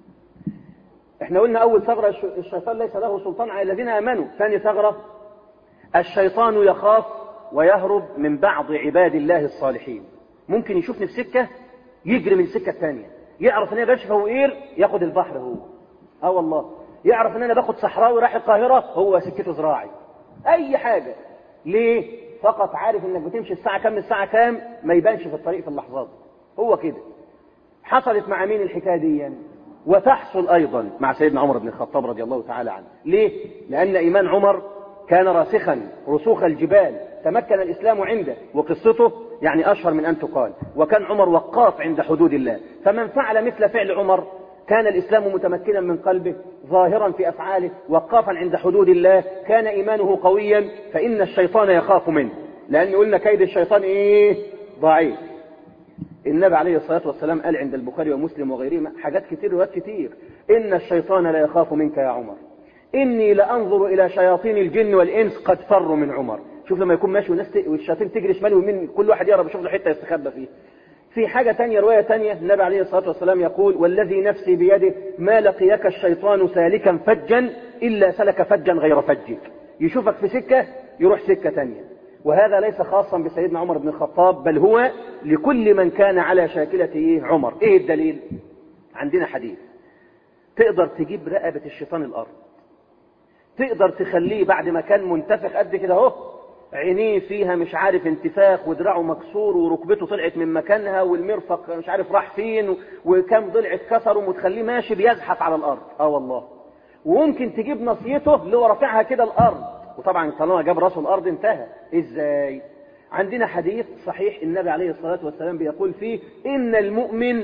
احنا قلنا اول ثغرة الشيطان ليس له سلطان على الذين امنوا ثاني ثغرة الشيطان يخاف ويهرب من بعض عباد الله الصالحين ممكن يشوفني في سكة يجري من السكة الثانية يعرف ان انا بمشي فوقير ياخد البحر هو اه والله يعرف ان انا باخد صحراوي رايح القاهرة هو سكته زراعي اي حاجة ليه فقط عارف انك بتمشي الساعة كام الساعة كام ما يبانش في الطريق في اللحظات هو كده حصلت مع مين الحكاية دي يعني؟ وتحصل ايضا مع سيدنا عمر بن الخطاب رضي الله تعالى عنه ليه لان ايمان عمر كان راسخا رسوخ الجبال تمكن الاسلام عنده وقصته يعني اشهر من ان تقال وكان عمر وقاف عند حدود الله فمن فعل مثل فعل عمر كان الإسلام متمكنا من قلبه ظاهرا في أفعاله وقافا عند حدود الله كان إيمانه قويا فإن الشيطان يخاف منه لأن قلنا كيد الشيطان إيه ضعيف النبي عليه الصلاة والسلام قال عند البخاري ومسلم وغيرهما حاجات كتير روايات كتير إن الشيطان لا يخاف منك يا عمر إني لأنظر إلى شياطين الجن والإنس قد فروا من عمر شوف لما يكون ماشي والناس ت... والشياطين تجري شمال ويمين كل واحد يقرب يشوف له حته يستخبى فيه في حاجة تانية رواية تانية النبي عليه الصلاة والسلام يقول والذي نفسي بيده ما لقيك الشيطان سالكا فجا إلا سلك فجا غير فجك يشوفك في سكة يروح سكة تانية وهذا ليس خاصا بسيدنا عمر بن الخطاب بل هو لكل من كان على شاكلة عمر ايه الدليل عندنا حديث تقدر تجيب رقبة الشيطان الأرض تقدر تخليه بعد ما كان منتفخ قد كده اهو عينيه فيها مش عارف انتفاخ ودراعه مكسور وركبته طلعت من مكانها والمرفق مش عارف راح فين وكم ضلع اتكسر ومتخليه ماشي بيزحف على الارض اه والله وممكن تجيب نصيته اللي هو رافعها كده الارض وطبعا طالما جاب راسه الارض انتهى ازاي عندنا حديث صحيح النبي عليه الصلاة والسلام بيقول فيه إن المؤمن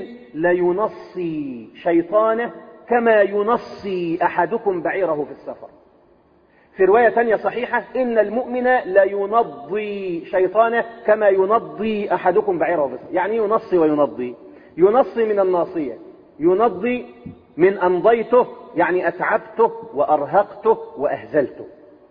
لينصي شيطانه كما ينصي أحدكم بعيره في السفر في رواية ثانية صحيحة إن المؤمن لا ينضي شيطانه كما ينضي أحدكم بعيره بس يعني ينصي وينضي ينصي من الناصية ينضي من أنضيته يعني أتعبته وأرهقته وأهزلته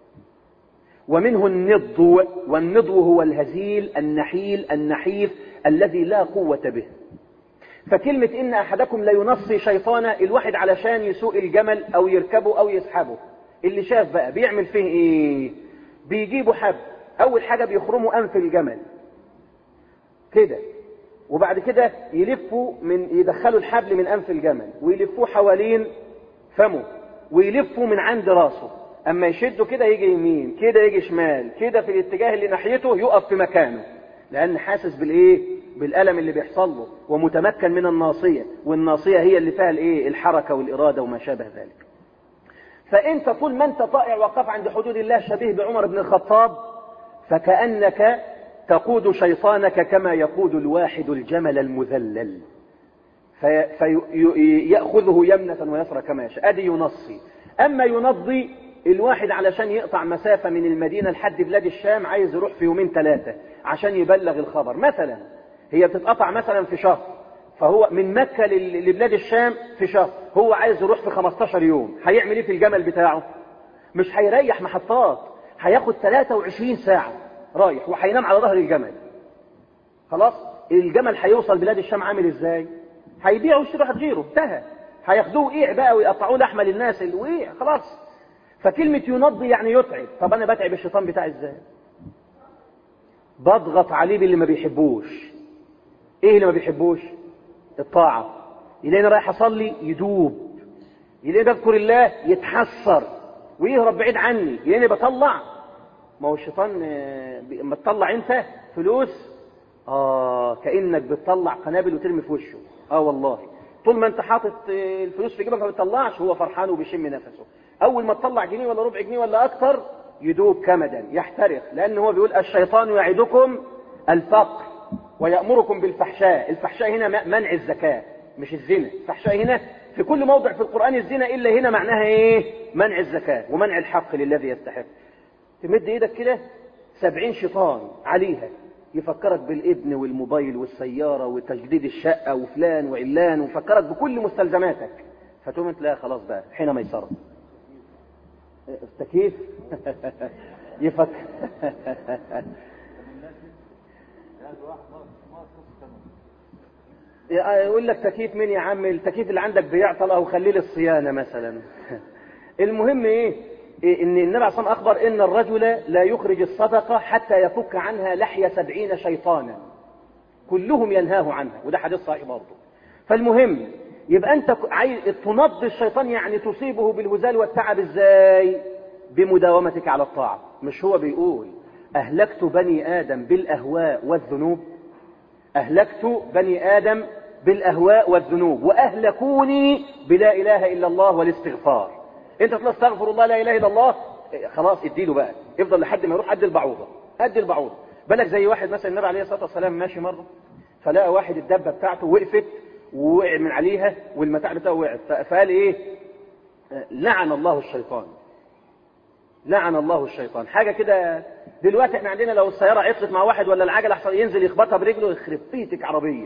ومنه النضو والنضو هو الهزيل النحيل النحيف الذي لا قوة به فكلمة إن أحدكم لا ينصي شيطانه الواحد علشان يسوق الجمل أو يركبه أو يسحبه اللي شاف بقى بيعمل فيه ايه بيجيبوا حب اول حاجة بيخرموا انف الجمل كده وبعد كده يلفوا من يدخلوا الحبل من انف الجمل ويلفوه حوالين فمه ويلفوا من عند راسه اما يشدوا كده يجي يمين كده يجي شمال كده في الاتجاه اللي ناحيته يقف في مكانه لان حاسس بالايه بالالم اللي بيحصل له ومتمكن من الناصيه والناصيه هي اللي فيها الايه الحركه والاراده وما شابه ذلك فانت طول ما انت طائع وقف عند حدود الله شبيه بعمر بن الخطاب فكانك تقود شيطانك كما يقود الواحد الجمل المذلل فيأخذه يمنة ويسرى كما يشاء ادي ينصي اما ينضي الواحد علشان يقطع مسافة من المدينة لحد بلاد الشام عايز يروح في يومين ثلاثة عشان يبلغ الخبر مثلا هي بتتقطع مثلا في شهر فهو من مكة لبلاد الشام في شهر هو عايز يروح في 15 يوم هيعمل ايه في الجمل بتاعه مش هيريح محطات هياخد 23 ساعة رايح وهينام على ظهر الجمل خلاص الجمل هيوصل بلاد الشام عامل ازاي هيبيعوا ويشتروا غيره انتهى هياخدوه وقيع بقى ويقطعوه لحمه للناس الوقيع خلاص فكلمة ينضي يعني يتعب طب انا بتعب الشيطان بتاعي ازاي بضغط عليه باللي ما بيحبوش ايه اللي ما بيحبوش الطاعة يلاقيني رايح اصلي يدوب يلاقيني بذكر الله يتحسر ويهرب بعيد عني يلاقيني بطلع ما هو الشيطان لما تطلع انت فلوس اه كانك بتطلع قنابل وترمي في وشه اه والله طول ما انت حاطط الفلوس في جيبك ما بتطلعش هو فرحان وبيشم نفسه اول ما تطلع جنيه ولا ربع جنيه ولا اكتر يدوب كمدا يحترق لان هو بيقول الشيطان يعدكم الفقر ويأمركم بالفحشاء الفحشاء هنا منع الزكاة مش الزنا الفحشاء هنا في كل موضع في القرآن الزنا إلا هنا معناها إيه منع الزكاة ومنع الحق للذي يستحق تمد إيدك كده سبعين شيطان عليها يفكرك بالابن والموبايل والسيارة وتجديد الشقة وفلان وعلان ويفكرك بكل مستلزماتك فتقوم انت لا خلاص بقى حين ميسرة التكييف يفكر يقول لك تكييف مين يا عم التكييف اللي عندك بيعطل او خليه للصيانه مثلا المهم ايه, إيه ان النبي عليه الصلاه اخبر ان الرجل لا يخرج الصدقه حتى يفك عنها لحيه سبعين شيطانا كلهم ينهاه عنها وده حديث صحيح برضه فالمهم يبقى انت عايز تنض الشيطان يعني تصيبه بالهزال والتعب ازاي بمداومتك على الطاعه مش هو بيقول اهلكت بني ادم بالاهواء والذنوب أهلكت بني آدم بالأهواء والذنوب وأهلكوني بلا إله إلا الله والاستغفار أنت تقول استغفر الله لا إله إلا الله خلاص اديله بقى افضل لحد ما يروح قد البعوضة قد البعوضة بالك زي واحد مثلا النبي عليه الصلاة والسلام ماشي مرة فلقى واحد الدبة بتاعته وقفت ووقع من عليها والمتاع بتاعه وقعت فقال ايه لعن الله الشيطان لعن الله الشيطان حاجة كده دلوقتي احنا عندنا لو السيارة عطلت مع واحد ولا العجلة حصل ينزل يخبطها برجله يخرب بيتك عربية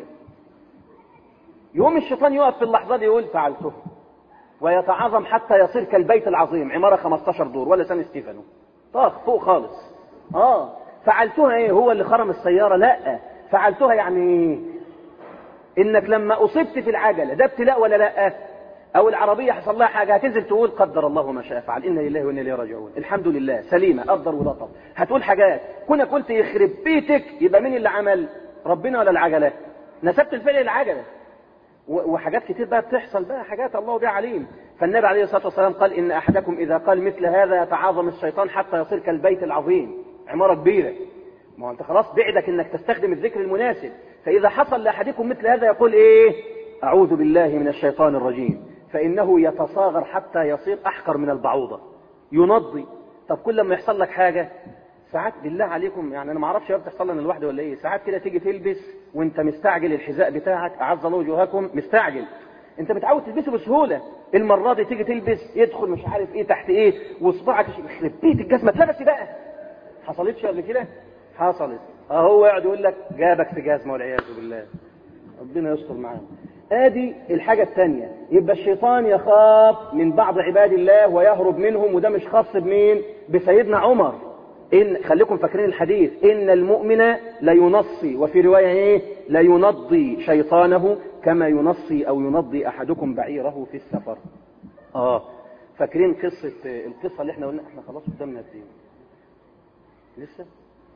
يوم الشيطان يقف في اللحظة دي يقول فعلته ويتعاظم حتى يصير كالبيت العظيم عمارة 15 دور ولا سان ستيفانو طاق فوق خالص اه فعلتها ايه هو اللي خرم السيارة لا فعلتها يعني انك لما اصبت في العجلة ده ابتلاء ولا لا او العربيه حصل لها حاجه هتنزل تقول قدر الله ما شاء فعل انا لله وانا اليه راجعون الحمد لله سليمه قدر ولطف هتقول حاجات كنا قلت يخرب بيتك يبقى مين اللي عمل ربنا ولا العجله نسبت الفعل للعجله وحاجات كتير بقى بتحصل بقى حاجات الله بها عليم فالنبي عليه الصلاه والسلام قال ان احدكم اذا قال مثل هذا يتعاظم الشيطان حتى يصير كالبيت العظيم عماره كبيره ما هو انت خلاص بعدك انك تستخدم الذكر المناسب فاذا حصل لاحدكم مثل هذا يقول ايه اعوذ بالله من الشيطان الرجيم فإنه يتصاغر حتى يصير أحقر من البعوضة ينضي طب كل ما يحصل لك حاجة ساعات بالله عليكم يعني أنا ما أعرفش بتحصل لنا لوحدي ولا إيه ساعات كده تيجي تلبس وأنت مستعجل الحذاء بتاعك أعز الله وجوهكم مستعجل أنت متعود تلبسه بسهولة المرة دي تيجي تلبس يدخل مش عارف إيه تحت إيه وصباعك يخرب بيت الجزمة اتلبسي بقى حصلتش قبل كده؟ حصلت أهو يقعد يقول لك جابك في جزمة والعياذ بالله ربنا يستر معانا ادي الحاجة الثانية يبقى الشيطان يخاف من بعض عباد الله ويهرب منهم وده مش خاص بمين بسيدنا عمر إن خليكم فاكرين الحديث إن المؤمن لينصي وفي رواية إيه لينضي شيطانه كما ينصي أو ينضي أحدكم بعيره في السفر آه فاكرين قصة القصة اللي احنا قلنا احنا خلاص قدامنا قد ايه لسه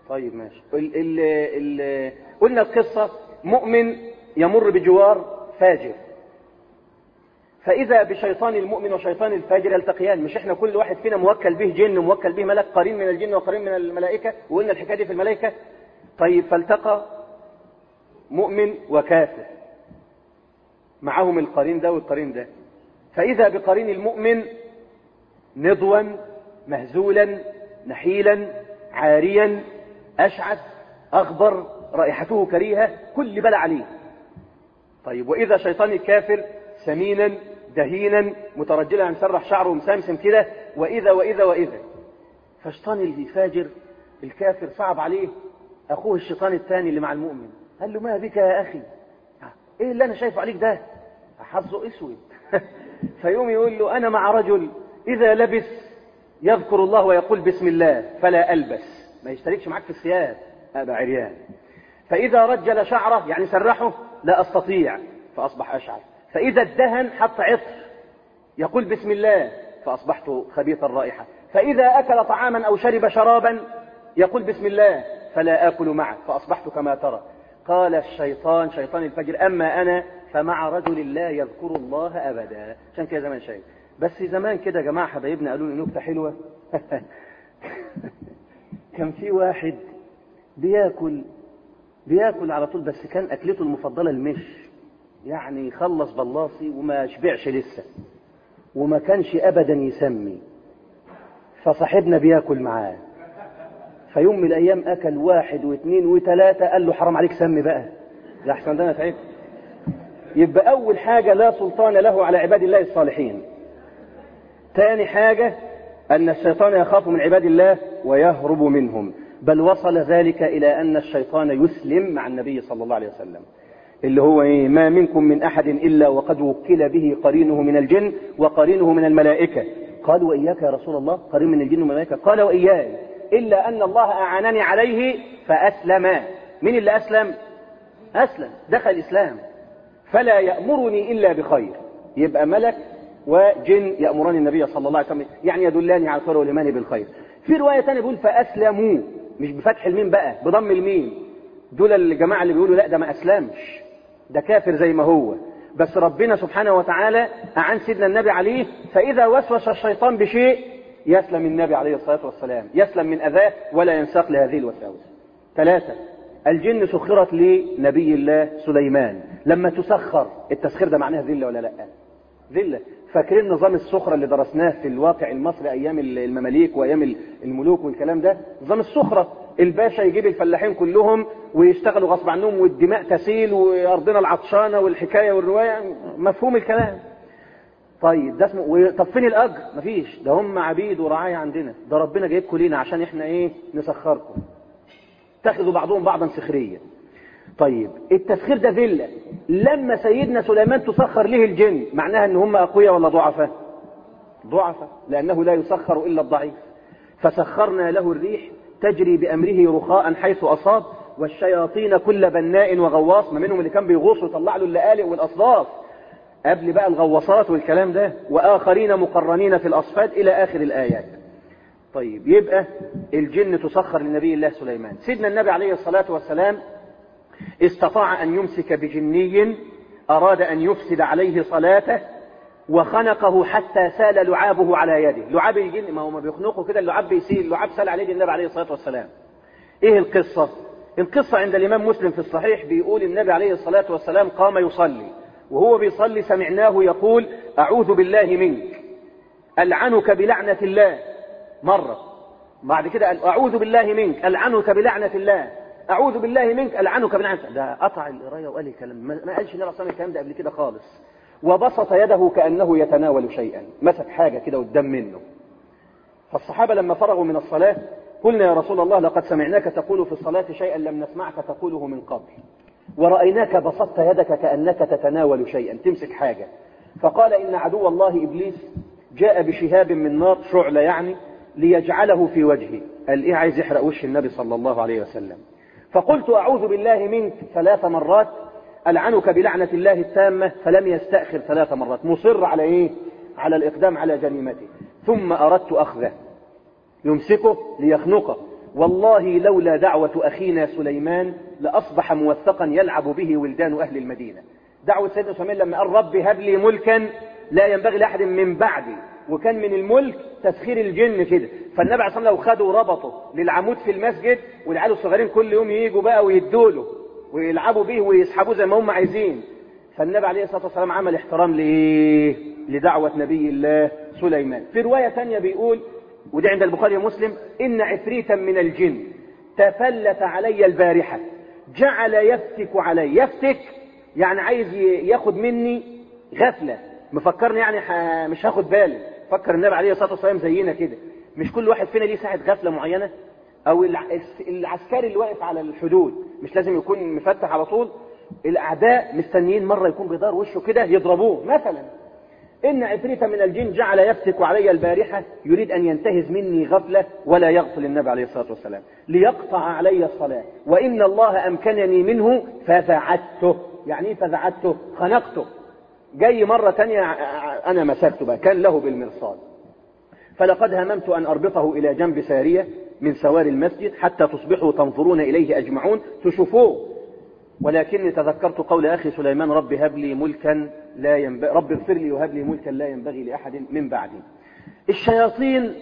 طيب ماشي ال ال ال قلنا القصة مؤمن يمر بجوار فاجر فإذا بشيطان المؤمن وشيطان الفاجر يلتقيان مش احنا كل واحد فينا موكل به جن وموكل به ملك قرين من الجن وقرين من الملائكة وقلنا الحكاية دي في الملائكة طيب فالتقى مؤمن وكافر معهم القرين ده والقرين ده فإذا بقرين المؤمن نضوا مهزولا نحيلا عاريا أشعث أغبر رائحته كريهة كل بلع عليه طيب وإذا شيطان الكافر سمينا دهينا مترجلا مسرح شعره ومسامسم كده وإذا وإذا وإذا فشيطان الفاجر الكافر صعب عليه أخوه الشيطان الثاني اللي مع المؤمن قال له ما بك يا أخي إيه اللي أنا شايفه عليك ده حظه أسود فيوم يقول له أنا مع رجل إذا لبس يذكر الله ويقول بسم الله فلا ألبس ما يشتركش معاك في الثياب أبا عريان فإذا رجل شعره يعني سرحه لا أستطيع فأصبح أشعر فإذا ادهن حط عطر يقول بسم الله فأصبحت خبيث الرائحة فإذا أكل طعاما أو شرب شرابا يقول بسم الله فلا آكل معه فأصبحت كما ترى قال الشيطان شيطان الفجر أما أنا فمع رجل لا يذكر الله أبدا عشان كده زمان شيء بس زمان كده يا جماعة حبايبنا قالوا لي نكتة حلوة كان في واحد بياكل بياكل على طول بس كان أكلته المفضلة المش يعني يخلص بلاصي وما شبعش لسه وما كانش أبدا يسمي فصاحبنا بياكل معاه فيوم من الأيام أكل واحد واثنين وثلاثة قال له حرام عليك سمي بقى لا أحسن ده أنا تعبت يبقى أول حاجة لا سلطان له على عباد الله الصالحين ثاني حاجة أن الشيطان يخاف من عباد الله ويهرب منهم بل وصل ذلك إلى أن الشيطان يسلم مع النبي صلى الله عليه وسلم اللي هو إيه ما منكم من أحد إلا وقد وكل به قرينه من الجن وقرينه من الملائكة قال وإياك يا رسول الله قرين من الجن والملائكة قال وإياي إلا أن الله أعانني عليه فأسلم من اللي أسلم أسلم دخل الإسلام فلا يأمرني إلا بخير يبقى ملك وجن يأمران النبي صلى الله عليه وسلم يعني يدلاني على الخير والإيمان بالخير في رواية ثانية بيقول فأسلموا مش بفتح الميم بقى بضم الميم دول الجماعة اللي بيقولوا لا ده ما أسلمش ده كافر زي ما هو بس ربنا سبحانه وتعالى أعان سيدنا النبي عليه فإذا وسوس الشيطان بشيء يسلم النبي عليه الصلاة والسلام يسلم من أذاه ولا ينساق لهذه الوساوس ثلاثة الجن سخرت لنبي الله سليمان لما تسخر التسخير ده معناه ذلة ولا لا ذلة فاكرين نظام السخرة اللي درسناه في الواقع المصري أيام المماليك وأيام الملوك والكلام ده نظام السخرة الباشا يجيب الفلاحين كلهم ويشتغلوا غصب عنهم والدماء تسيل وأرضنا العطشانة والحكاية والرواية مفهوم الكلام طيب ده اسمه طب فين الأجر مفيش ده هم عبيد ورعاية عندنا ده ربنا جايبكم لينا عشان احنا ايه نسخركم اتخذوا بعضهم بعضا سخريا طيب التسخير ده ذلة لما سيدنا سليمان تسخر له الجن معناها ان هم اقوياء ولا ضعفاء ضعفاء لانه لا يسخر الا الضعيف فسخرنا له الريح تجري بامره رخاء حيث اصاب والشياطين كل بناء وغواص ما منهم اللي كان بيغوص ويطلع له اللآلئ والاصداف قبل بقى الغواصات والكلام ده واخرين مقرنين في الاصفاد الى اخر الايات طيب يبقى الجن تسخر لنبي الله سليمان سيدنا النبي عليه الصلاة والسلام استطاع أن يمسك بجني أراد أن يفسد عليه صلاته وخنقه حتى سال لعابه على يده لعاب الجن ما هو ما بيخنقه كده اللعاب بيسيل لعاب سال عليه النبي عليه الصلاة والسلام ايه القصة القصة عند الإمام مسلم في الصحيح بيقول النبي عليه الصلاة والسلام قام يصلي وهو بيصلي سمعناه يقول أعوذ بالله منك ألعنك بلعنة الله مرة بعد كده قال أعوذ بالله منك ألعنك بلعنة الله أعوذ بالله منك ألعنك بلعنة ده قطع القراية وقال الكلام ما قالش النبي صلى الكلام ده قبل كده خالص وبسط يده كأنه يتناول شيئا مسك حاجة كده قدام منه فالصحابة لما فرغوا من الصلاة قلنا يا رسول الله لقد سمعناك تقول في الصلاة شيئا لم نسمعك تقوله من قبل ورأيناك بسطت يدك كأنك تتناول شيئا تمسك حاجة فقال إن عدو الله إبليس جاء بشهاب من نار شعلة يعني ليجعله في وجهي قال إيه عايز يحرق وش النبي صلى الله عليه وسلم فقلت أعوذ بالله منك ثلاث مرات ألعنك بلعنة الله التامة فلم يستأخر ثلاث مرات مصر على إيه على الإقدام على جريمته ثم أردت أخذه يمسكه ليخنقه والله لولا دعوة أخينا سليمان لأصبح موثقا يلعب به ولدان أهل المدينة دعوة سيدنا سليمان لما قال رب هب لي ملكا لا ينبغي لأحد من بعدي وكان من الملك تسخير الجن كده فالنبي عليه الصلاة والسلام لو خده وربطه للعمود في المسجد والعيال الصغيرين كل يوم ييجوا بقى ويدوا له ويلعبوا بيه ويسحبوه زي ما هم عايزين فالنبي عليه الصلاة والسلام عمل احترام لإيه؟ لدعوة نبي الله سليمان في رواية ثانية بيقول ودي عند البخاري ومسلم إن عفريتا من الجن تفلت علي البارحة جعل يفتك علي يفتك يعني عايز ياخد مني غفلة مفكرني يعني مش هاخد بالي فكر النبي عليه الصلاة والسلام زينا كده مش كل واحد فينا ليه ساعة غفلة معينة او العسكري اللي واقف على الحدود مش لازم يكون مفتح على طول الاعداء مستنيين مرة يكون بيدار وشه كده يضربوه مثلا إن عفريت من الجن جعل يفتك علي البارحة يريد أن ينتهز مني غفلة ولا يغفل النبي عليه الصلاة والسلام ليقطع علي الصلاة وإن الله أمكنني منه فذعته يعني ايه فذعته خنقته جاي مرة تانية أنا مسكته بقى كان له بالمرصاد فلقد هممت أن أربطه إلى جنب سارية من سوار المسجد حتى تصبحوا تنظرون إليه أجمعون تشوفوه ولكني تذكرت قول أخي سليمان رب هب لي ملكا لا ينبغي رب اغفر لي وهب لي ملكا لا ينبغي لأحد من بعدي الشياطين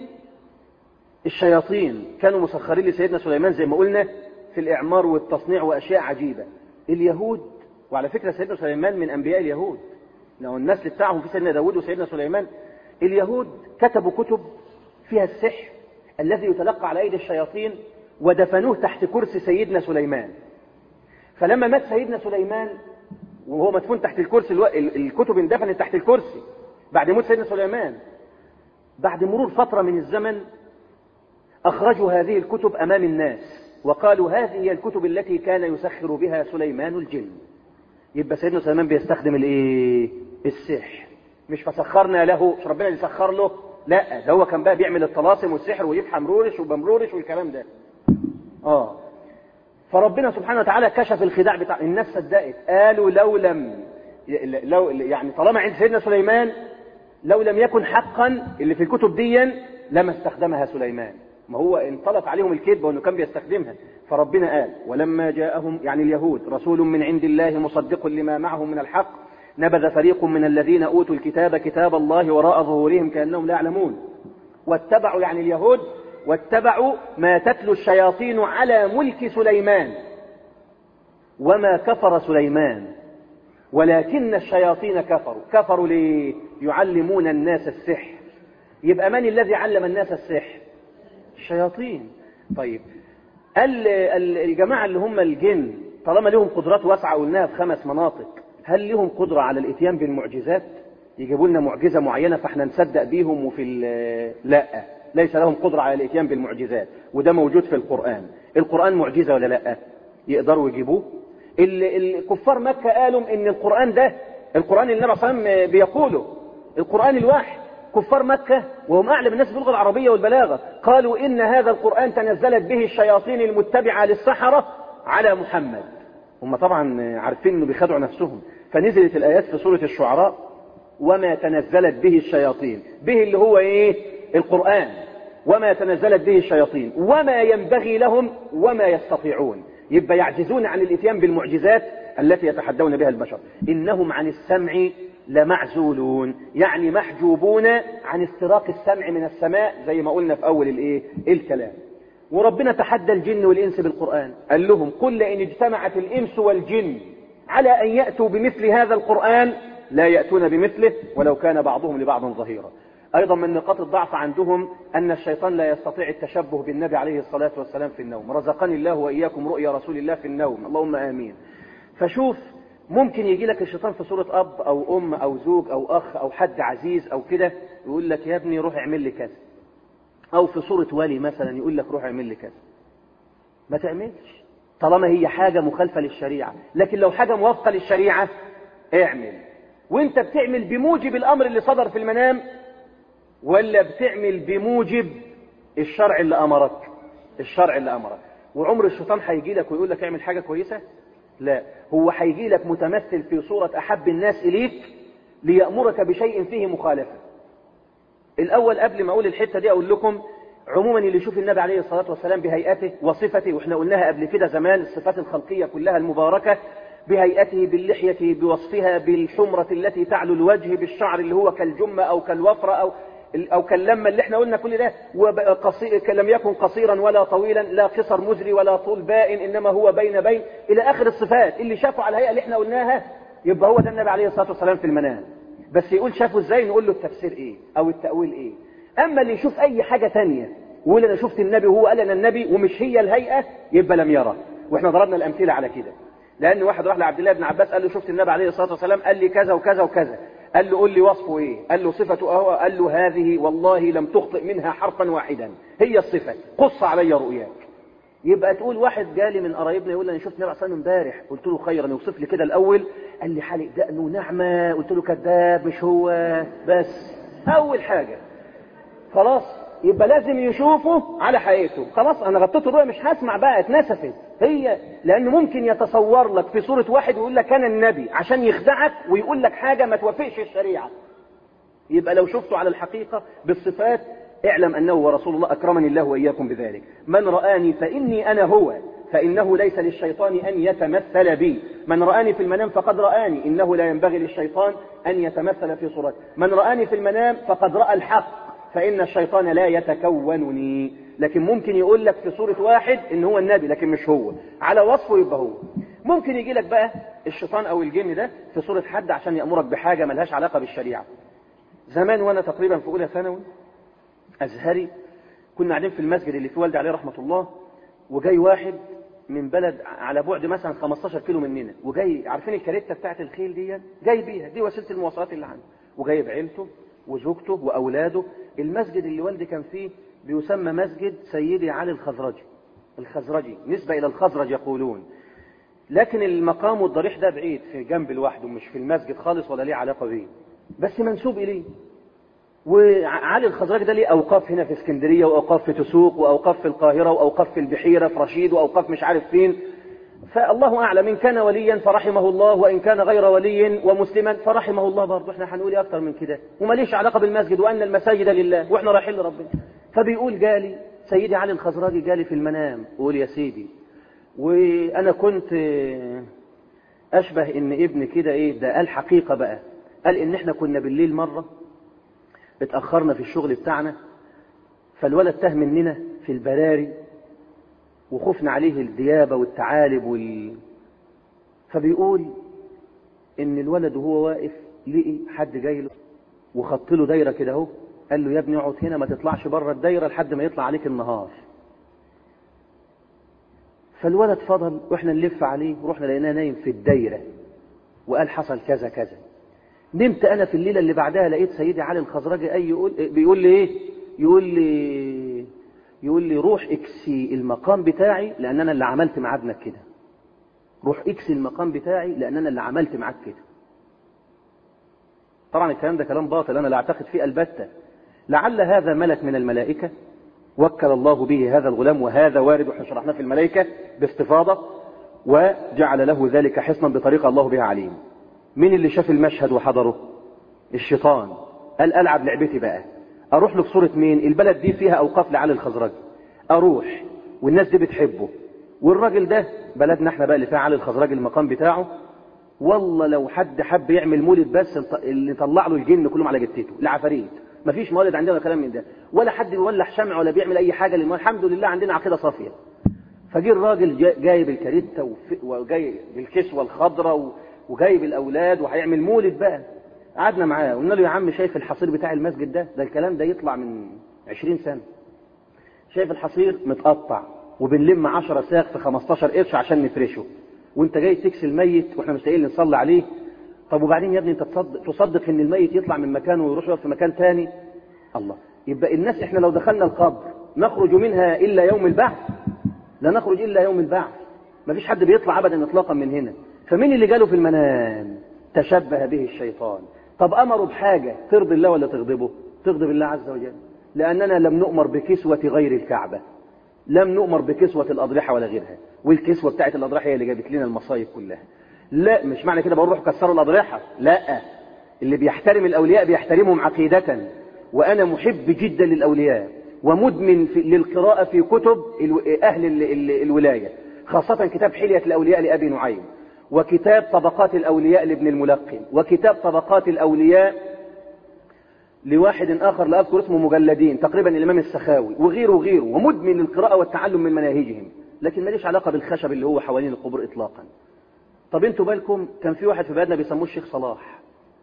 الشياطين كانوا مسخرين لسيدنا سليمان زي ما قلنا في الإعمار والتصنيع وأشياء عجيبة اليهود وعلى فكرة سيدنا سليمان من أنبياء اليهود لو النسل بتاعهم في سيدنا داود وسيدنا سليمان اليهود كتبوا كتب فيها السحر الذي يتلقى على أيدي الشياطين ودفنوه تحت كرسي سيدنا سليمان فلما مات سيدنا سليمان وهو مدفون تحت الكرسي الو... الكتب اندفنت تحت الكرسي بعد موت سيدنا سليمان بعد مرور فترة من الزمن أخرجوا هذه الكتب أمام الناس وقالوا هذه هي الكتب التي كان يسخر بها سليمان الجن يبقى سيدنا سليمان بيستخدم الايه السحر مش فسخرنا له مش ربنا اللي سخر له لا ده هو كان بقى بيعمل الطلاسم والسحر ويفحم رورش وبمرورش والكلام ده اه فربنا سبحانه وتعالى كشف الخداع بتاع الناس صدقت قالوا لو لم لو يعني طالما عند سيدنا سليمان لو لم يكن حقا اللي في الكتب دي لما استخدمها سليمان ما هو انطلق عليهم الكذب وانه كان بيستخدمها فربنا قال ولما جاءهم يعني اليهود رسول من عند الله مصدق لما معهم من الحق نبذ فريق من الذين اوتوا الكتاب كتاب الله وراء ظهورهم كانهم لا يعلمون واتبعوا يعني اليهود واتبعوا ما تتلو الشياطين على ملك سليمان وما كفر سليمان ولكن الشياطين كفروا كفروا ليه يعلمون الناس السحر يبقى من الذي علم الناس السحر الشياطين طيب الجماعة اللي هم الجن طالما لهم قدرات واسعة قلناها في خمس مناطق هل لهم قدرة على الاتيان بالمعجزات يجيبوا لنا معجزة معينة فاحنا نصدق بيهم وفي لا ليس لهم قدرة على الاتيان بالمعجزات وده موجود في القرآن القرآن معجزة ولا لا يقدروا يجيبوه الكفار مكة قالوا ان القرآن ده القرآن اللي النبي صلى الله عليه وسلم بيقوله القرآن الواحد كفار مكة وهم أعلم الناس باللغة العربية والبلاغة قالوا إن هذا القرآن تنزلت به الشياطين المتبعة للسحرة على محمد هم طبعا عارفين انه بيخدعوا نفسهم فنزلت الآيات في سورة الشعراء وما تنزلت به الشياطين به اللي هو ايه القرآن وما تنزلت به الشياطين وما ينبغي لهم وما يستطيعون يبقى يعجزون عن الاتيان بالمعجزات التي يتحدون بها البشر إنهم عن السمع لمعزولون يعني محجوبون عن استراق السمع من السماء زي ما قلنا في أول الايه الكلام وربنا تحدى الجن والإنس بالقرآن قال لهم قل لئن اجتمعت الإنس والجن على أن يأتوا بمثل هذا القرآن لا يأتون بمثله ولو كان بعضهم لبعض ظهيرا أيضا من نقاط الضعف عندهم أن الشيطان لا يستطيع التشبه بالنبي عليه الصلاة والسلام في النوم رزقني الله وإياكم رؤيا رسول الله في النوم اللهم آمين فشوف ممكن يجي لك الشيطان في صورة أب أو أم أو زوج أو أخ أو حد عزيز أو كده يقول لك يا ابني روح اعمل لي كذا أو في صورة ولي مثلا يقول لك روح اعمل لي كذا ما تعملش طالما هي حاجة مخالفة للشريعة لكن لو حاجة موافقة للشريعة اعمل وانت بتعمل بموجب الأمر اللي صدر في المنام ولا بتعمل بموجب الشرع اللي أمرك الشرع اللي أمرك وعمر الشيطان هيجي لك ويقول لك اعمل حاجة كويسة لا هو هيجي لك متمثل في صورة أحب الناس إليك ليأمرك بشيء فيه مخالفة الأول قبل ما أقول الحتة دي أقول لكم عموما اللي يشوف النبي عليه الصلاة والسلام بهيئته وصفته واحنا قلناها قبل كده زمان الصفات الخلقية كلها المباركة بهيئته باللحية بوصفها بالحمرة التي تعلو الوجه بالشعر اللي هو كالجمة أو كالوفرة أو أو كاللمة اللي احنا قلنا كل ده لم يكن قصيرا ولا طويلا لا قصر مزري ولا طول بائن إنما هو بين بين إلى آخر الصفات اللي شافوا على الهيئة اللي احنا قلناها يبقى هو ده النبي عليه الصلاة والسلام في المنام بس يقول شافه ازاي نقول له التفسير ايه او التأويل ايه اما اللي يشوف اي حاجة تانية ويقول انا شفت النبي وهو قال انا النبي ومش هي الهيئة يبقى لم يرى واحنا ضربنا الامثلة على كده لان واحد راح لعبد الله بن عباس قال له شفت النبي عليه الصلاة والسلام قال لي كذا وكذا وكذا قال له قول لي وصفه ايه قال له صفته اهو قال له هذه والله لم تخطئ منها حرفا واحدا هي الصفة قص علي رؤياك يبقى تقول واحد جالي من قرايبنا يقول لي انا شفت النبي عليه امبارح قلت له خيرا يوصف لي كده الاول قال لي حالق دقنه نعمه قلت له كذاب مش هو بس اول حاجه خلاص يبقى لازم يشوفه على حقيقته خلاص انا غطيت الرؤيه مش هسمع بقى اتنسفت هي لانه ممكن يتصور لك في صوره واحد ويقول لك انا النبي عشان يخدعك ويقول لك حاجه ما توافقش الشريعه يبقى لو شفته على الحقيقه بالصفات اعلم أنه ورسول الله أكرمني الله وإياكم بذلك من رآني فإني أنا هو فإنه ليس للشيطان أن يتمثل بي من رآني في المنام فقد رآني إنه لا ينبغي للشيطان أن يتمثل في صورتي من رآني في المنام فقد رأى الحق فإن الشيطان لا يتكونني لكن ممكن يقول لك في صورة واحد إن هو النبي لكن مش هو على وصفه يبقى هو ممكن يجي لك بقى الشيطان أو الجن ده في صورة حد عشان يأمرك بحاجة ملهاش علاقة بالشريعة زمان وأنا تقريبا في أولى ثانوي أزهري كنا قاعدين في المسجد اللي في والدي عليه رحمة الله وجاي واحد من بلد على بعد مثلا 15 كيلو مننا وجاي عارفين الكاريتا بتاعت الخيل دي جاي بيها دي وسيله المواصلات اللي عنده وجايب عيلته وزوجته واولاده المسجد اللي والدي كان فيه بيسمى مسجد سيدي علي الخزرجي الخزرجي نسبة إلى الخزرج يقولون لكن المقام والضريح ده بعيد في جنب لوحده مش في المسجد خالص ولا ليه علاقة بيه بس منسوب إليه وعلي الخزرج ده ليه أوقاف هنا في اسكندرية وأوقاف في تسوق وأوقاف في القاهرة وأوقاف في البحيرة في رشيد وأوقاف مش عارف فين فالله أعلم إن كان وليا فرحمه الله وإن كان غير ولي ومسلما فرحمه الله برضه احنا هنقول إيه أكتر من كده وماليش علاقة بالمسجد وأن المساجد لله وإحنا رايحين لربنا فبيقول جالي سيدي علي الخزرجي جالي في المنام قول يا سيدي وأنا كنت أشبه إن ابن كده إيه ده قال حقيقة بقى قال إن إحنا كنا بالليل مرة اتأخرنا في الشغل بتاعنا فالولد تاه مننا في البراري وخفنا عليه الديابة والثعالب وال... فبيقول ان الولد وهو واقف لقي حد جاي له وخط له دايره كده اهو قال له يا ابني اقعد هنا ما تطلعش بره الدايره لحد ما يطلع عليك النهار فالولد فضل واحنا نلف عليه ورحنا لقيناه نايم في الدايره وقال حصل كذا كذا نمت انا في الليله اللي بعدها لقيت سيدي علي الخزرجي اي يقول بيقول لي ايه يقول لي يقول لي روح اكسي المقام بتاعي لان انا اللي عملت مع ابنك كده روح اكسي المقام بتاعي لان انا اللي عملت معاك كده طبعا الكلام ده كلام باطل انا لا اعتقد فيه البتة لعل هذا ملك من الملائكة وكل الله به هذا الغلام وهذا وارد واحنا شرحناه في الملائكة باستفاضة وجعل له ذلك حصنا بطريقة الله بها عليم مين اللي شاف المشهد وحضره الشيطان قال ألعب لعبتي بقى أروح له في صورة مين البلد دي فيها أوقاف لعلي الخزرجي أروح والناس دي بتحبه والراجل ده بلدنا احنا بقى اللي فيها علي الخزرجي المقام بتاعه والله لو حد حب يعمل مولد بس اللي طلع له الجن كلهم على جتته العفاريت مفيش مولد عندنا كلام من ده ولا حد بيولع شمع ولا بيعمل اي حاجه للمولد الحمد لله عندنا عقيده صافيه فجه الراجل جايب الكاريتا وجاي بالكسوه الخضراء وجايب الاولاد وهيعمل مولد بقى قعدنا معاه قلنا له يا عم شايف الحصير بتاع المسجد ده ده الكلام ده يطلع من 20 سنه شايف الحصير متقطع وبنلم 10 ساق في 15 قرش عشان نفرشه وانت جاي تكسي الميت واحنا مش لاقيين نصلي عليه طب وبعدين يا ابني انت تصدق, تصدق ان الميت يطلع من مكانه ويروح يقف في مكان تاني الله يبقى الناس احنا لو دخلنا القبر نخرج منها الا يوم البعث لا نخرج الا يوم البعث ما فيش حد بيطلع ابدا اطلاقا من هنا فمين اللي جاله في المنام تشبه به الشيطان طب امره بحاجه ترضي الله ولا تغضبه تغضب الله عز وجل لاننا لم نؤمر بكسوه غير الكعبه لم نؤمر بكسوة الأضرحة ولا غيرها والكسوة بتاعت الأضرحة هي اللي جابت لنا المصايب كلها لا مش معنى كده بقول روحوا كسروا الأضرحة لا اللي بيحترم الأولياء بيحترمهم عقيدة وأنا محب جدا للأولياء ومدمن في للقراءة في كتب أهل الولاية خاصة كتاب حلية الأولياء لأبي نعيم وكتاب طبقات الأولياء لابن الملقن وكتاب طبقات الأولياء لواحد آخر لا أذكر اسمه مجلدين تقريبا الإمام السخاوي وغيره وغيره ومدمن للقراءة والتعلم من مناهجهم لكن ماليش علاقة بالخشب اللي هو حوالين القبور إطلاقا طب انتوا بالكم كان في واحد في بلدنا بيسموه الشيخ صلاح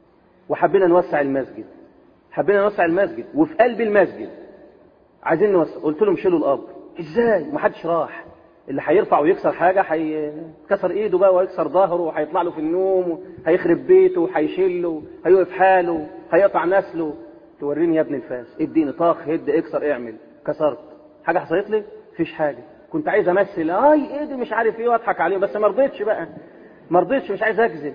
وحبينا نوسع المسجد حبينا نوسع المسجد وفي قلب المسجد عايزين نوسع قلت لهم شيلوا القبر ازاي ما حدش راح اللي هيرفع ويكسر حاجة هيكسر ايده بقى ويكسر ظهره وهيطلع له في النوم وهيخرب بيته وهيشيله هيوقف حاله هيقطع نسله توريني يا ابن الفاس اديني طاخ هد اكسر اعمل كسرت حاجة حصلت لي مفيش حاجة كنت عايز امثل اي ايدي مش عارف ايه واضحك عليهم بس ما رضيتش بقى ما رضيتش مش عايز اكذب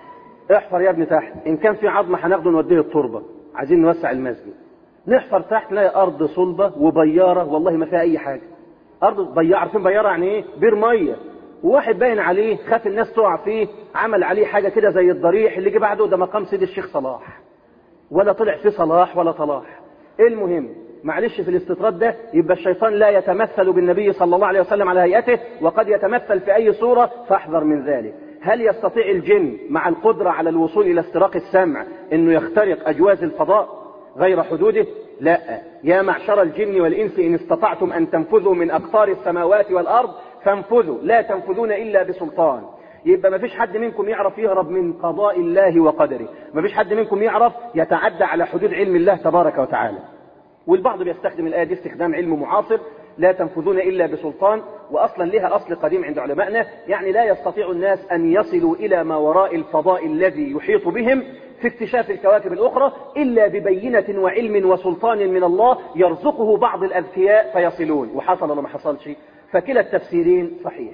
احفر يا ابني تحت ان كان في عظمه هناخده نوديه التربه عايزين نوسع المسجد نحفر تحت نلاقي ارض صلبه وبياره والله ما فيها اي حاجه ارض بياره عارفين بياره يعني ايه بير ميه وواحد باين عليه خاف الناس تقع فيه عمل عليه حاجه كده زي الضريح اللي جه بعده ده مقام سيد الشيخ صلاح ولا طلع فيه صلاح ولا طلاح المهم معلش في الاستطراد ده يبقى الشيطان لا يتمثل بالنبي صلى الله عليه وسلم على هيئته وقد يتمثل في اي صوره فاحذر من ذلك هل يستطيع الجن مع القدرة على الوصول إلى استراق السمع أنه يخترق أجواز الفضاء غير حدوده لا يا معشر الجن والإنس إن استطعتم أن تنفذوا من أقطار السماوات والأرض فانفذوا لا تنفذون إلا بسلطان يبقى ما فيش حد منكم يعرف يهرب من قضاء الله وقدره ما فيش حد منكم يعرف يتعدى على حدود علم الله تبارك وتعالى والبعض بيستخدم الآية دي استخدام علم معاصر لا تنفذون إلا بسلطان وأصلا لها أصل قديم عند علمائنا يعني لا يستطيع الناس أن يصلوا إلى ما وراء الفضاء الذي يحيط بهم في اكتشاف الكواكب الأخرى إلا ببينة وعلم وسلطان من الله يرزقه بعض الأذكياء فيصلون وحصل ولا ما حصلش فكلا التفسيرين صحيح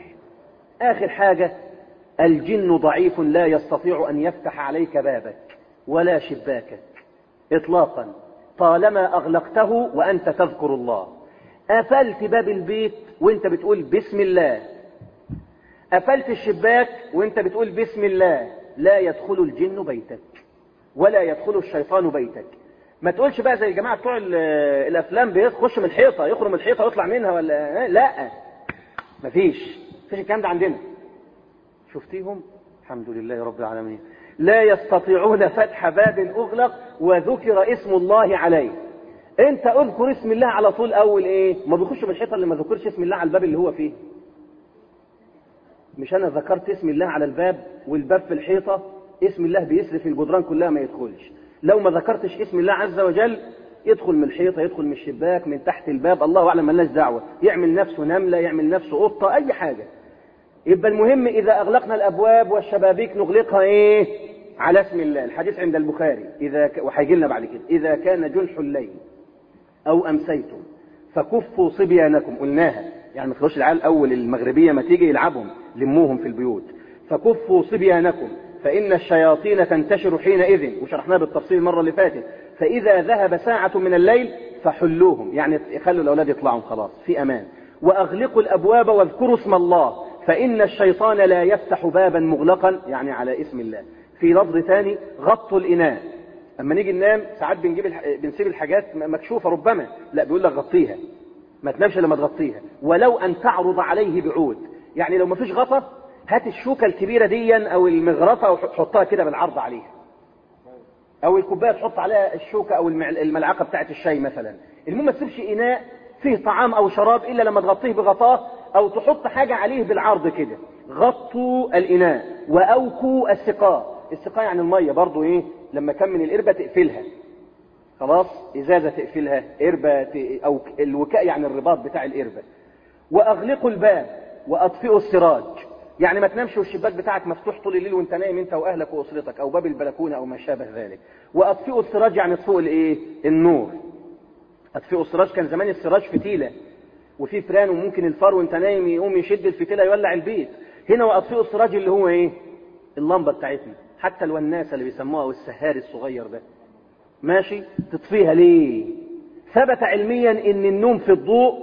آخر حاجة الجن ضعيف لا يستطيع أن يفتح عليك بابك ولا شباكك إطلاقا طالما أغلقته وأنت تذكر الله قفلت باب البيت وانت بتقول بسم الله قفلت الشباك وانت بتقول بسم الله لا يدخل الجن بيتك ولا يدخل الشيطان بيتك ما تقولش بقى زي الجماعة بتوع الافلام بيخش من الحيطة يخرج من الحيطة ويطلع منها ولا لا مفيش مفيش الكلام ده عندنا شفتيهم الحمد لله رب العالمين لا يستطيعون فتح باب اغلق وذكر اسم الله عليه انت اذكر اسم الله على طول اول ايه ما بيخش من الحيطه اللي ما ذكرش اسم الله على الباب اللي هو فيه مش انا ذكرت اسم الله على الباب والباب في الحيطه اسم الله بيسري الجدران كلها ما يدخلش لو ما ذكرتش اسم الله عز وجل يدخل من الحيطه يدخل من الشباك من تحت الباب الله اعلم ملناش دعوه يعمل نفسه نمله يعمل نفسه قطه اي حاجه يبقى المهم اذا اغلقنا الابواب والشبابيك نغلقها ايه على اسم الله الحديث عند البخاري اذا ك... وهيجي لنا بعد كده اذا كان جنح الليل او امسيتم فكفوا صبيانكم قلناها يعني ما تخلوش العيال اول المغربيه ما تيجي يلعبهم لموهم في البيوت فكفوا صبيانكم فان الشياطين تنتشر حينئذ وشرحناها بالتفصيل المره اللي فاتت فاذا ذهب ساعه من الليل فحلوهم يعني خلوا الاولاد يطلعوا خلاص في امان واغلقوا الابواب واذكروا اسم الله فان الشيطان لا يفتح بابا مغلقا يعني على اسم الله في لفظ ثاني غطوا الاناء اما نيجي ننام ساعات بنجيب الح... بنسيب الحاجات مكشوفه ربما لا بيقول لك غطيها ما تنامش لما تغطيها ولو ان تعرض عليه بعود يعني لو ما فيش غطا هات الشوكه الكبيره دي او المغرفه وحطها كده بالعرض عليها او الكوبايه تحط عليها الشوكه او الملعقه بتاعه الشاي مثلا المهم ما تسيبش اناء فيه طعام او شراب الا لما تغطيه بغطاه او تحط حاجه عليه بالعرض كده غطوا الاناء واوكوا السقاء السقاء يعني الميه برضو ايه لما كم من القربة تقفلها خلاص ازازة تقفلها قربة ت... او الوكاء يعني الرباط بتاع القربة واغلقوا الباب واطفئوا السراج يعني ما تنامش والشباك بتاعك مفتوح طول الليل وانت نايم انت واهلك واسرتك او باب البلكونه او ما شابه ذلك واطفئوا السراج يعني اطفئوا الايه النور اطفئوا السراج كان زمان السراج فتيله وفي فران وممكن الفار وانت نايم يقوم يشد الفتيله يولع البيت هنا واطفئوا السراج اللي هو ايه اللمبه بتاعتنا حتى الوناسة اللي بيسموها والسهاري الصغير ده ماشي تطفيها ليه ثبت علميا ان النوم في الضوء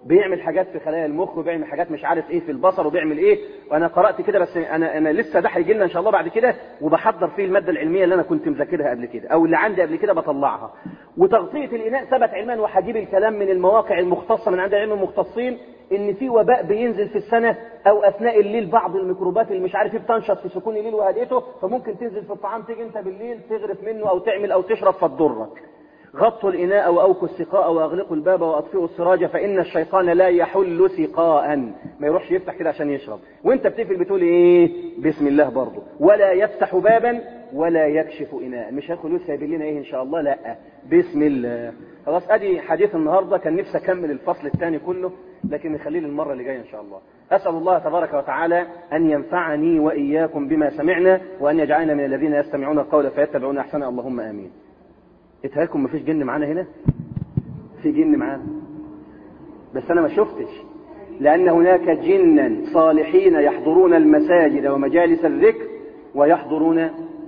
بيعمل حاجات في خلايا المخ وبيعمل حاجات مش عارف ايه في البصر وبيعمل ايه وانا قرات كده بس انا انا لسه ده هيجي لنا ان شاء الله بعد كده وبحضر فيه الماده العلميه اللي انا كنت مذاكرها قبل كده او اللي عندي قبل كده بطلعها وتغطيه الاناء ثبت علما وهجيب الكلام من المواقع المختصه من عند علم المختصين ان في وباء بينزل في السنه او اثناء الليل بعض الميكروبات اللي مش عارف ايه بتنشط في سكون الليل وهديته فممكن تنزل في الطعام تيجي انت بالليل تغرف منه او تعمل او تشرب فتضرك غطوا الإناء وأوكوا السقاء وأغلقوا الباب وأطفئوا السراج فإن الشيطان لا يحل سقاء ما يروحش يفتح كده عشان يشرب وانت بتقفل بتقول ايه بسم الله برضه ولا يفتح بابا ولا يكشف إناء مش هيدخل لسه سايبين لنا ايه ان شاء الله لا بسم الله خلاص ادي حديث النهارده كان نفسي اكمل الفصل الثاني كله لكن نخليه للمره اللي جايه ان شاء الله اسال الله تبارك وتعالى ان ينفعني واياكم بما سمعنا وان يجعلنا من الذين يستمعون القول فيتبعون احسنه اللهم امين اتهالكم مفيش جن معانا هنا في جن معانا بس انا ما شفتش لان هناك جنا صالحين يحضرون المساجد ومجالس الذكر ويحضرون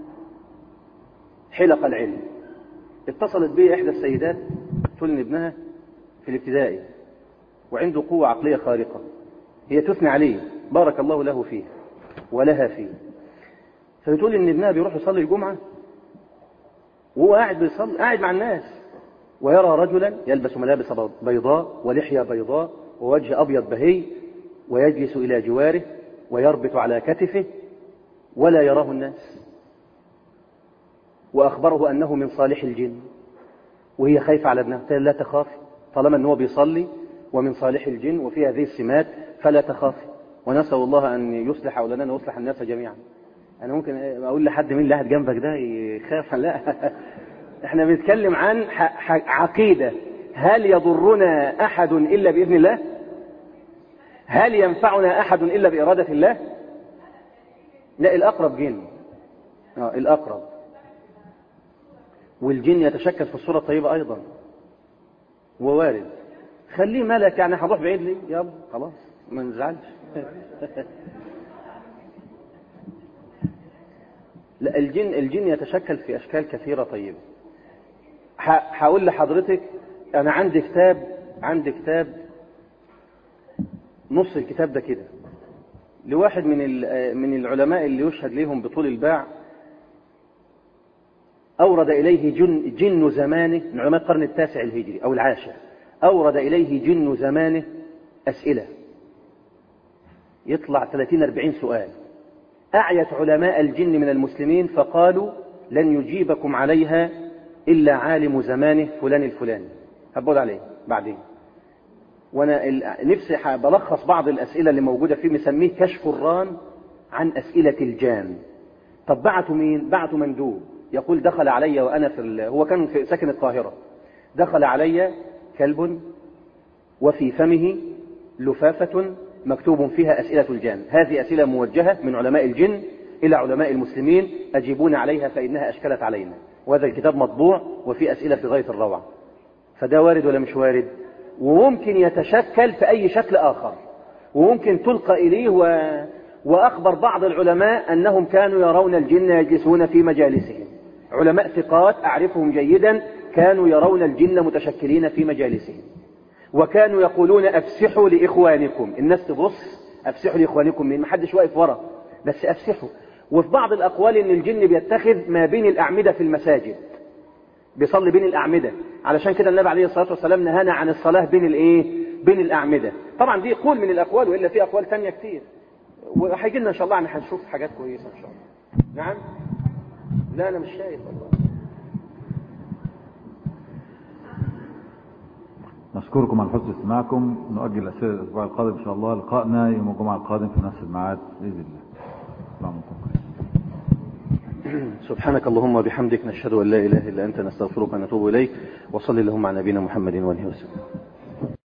حلق العلم اتصلت بي احدى السيدات تقول ان ابنها في الابتدائي وعنده قوة عقلية خارقة هي تثني عليه بارك الله له فيه ولها فيه فبتقول ان ابنها بيروح يصلي الجمعة وهو قاعد بيصلي قاعد مع الناس ويرى رجلا يلبس ملابس بيضاء ولحية بيضاء ووجه أبيض بهي ويجلس إلى جواره ويربط على كتفه ولا يراه الناس وأخبره أنه من صالح الجن وهي خايفة على ابنها لا تخافي طالما أنه بيصلي ومن صالح الجن وفي هذه السمات فلا تخافي ونسأل الله أن يصلح أولادنا ويصلح الناس جميعا انا ممكن اقول لحد مين اللي قاعد جنبك ده يخاف لا احنا بنتكلم عن عقيدة هل يضرنا احد الا باذن الله هل ينفعنا احد الا بارادة الله لا الاقرب جن اه الاقرب والجن يتشكل في الصورة الطيبة ايضا ووارد خليه ملك يعني هنروح بعيد ليه يلا خلاص ما نزعلش لا الجن الجن يتشكل في اشكال كثيره طيبه هقول لحضرتك انا عندي كتاب عندي كتاب نص الكتاب ده كده لواحد من من العلماء اللي يشهد لهم بطول الباع اورد اليه جن جن زمانه من علماء القرن التاسع الهجري او العاشر اورد اليه جن زمانه اسئله يطلع 30 40 سؤال أعيت علماء الجن من المسلمين فقالوا لن يجيبكم عليها إلا عالم زمانه فلان الفلاني هبقول عليه بعدين وانا نفسي بلخص بعض الاسئله اللي موجوده فيه مسميه كشف الران عن اسئله الجان طب بعتوا مين بعتوا مندوب يقول دخل علي وانا في ال... هو كان في ساكن القاهره دخل علي كلب وفي فمه لفافه مكتوب فيها أسئلة الجان هذه أسئلة موجهة من علماء الجن إلى علماء المسلمين أجيبون عليها فإنها أشكلت علينا وهذا الكتاب مطبوع وفي أسئلة في غاية الروعة فده وارد ولا مش وارد وممكن يتشكل في أي شكل آخر وممكن تلقى إليه و... وأخبر بعض العلماء أنهم كانوا يرون الجن يجلسون في مجالسهم علماء ثقات أعرفهم جيدا كانوا يرون الجن متشكلين في مجالسهم وكانوا يقولون أفسحوا لإخوانكم الناس تبص أفسحوا لإخوانكم من محدش واقف ورا بس أفسحوا وفي بعض الأقوال إن الجن بيتخذ ما بين الأعمدة في المساجد بيصلي بين الأعمدة علشان كده النبي عليه الصلاة والسلام نهانا عن الصلاة بين الإيه بين الأعمدة طبعا دي قول من الأقوال وإلا في أقوال تانية كتير وهيجي لنا إن شاء الله يعني هنشوف حاجات كويسة إن شاء الله نعم لا أنا مش شايف والله نشكركم على حسن استماعكم نؤجل الأسئلة الأسبوع القادم إن شاء الله لقائنا يوم الجمعة القادم في نفس الميعاد بإذن الله السلام عليكم سبحانك اللهم وبحمدك نشهد أن لا إله إلا أنت نستغفرك ونتوب إليك وصلي اللهم على نبينا محمد وآله وسلم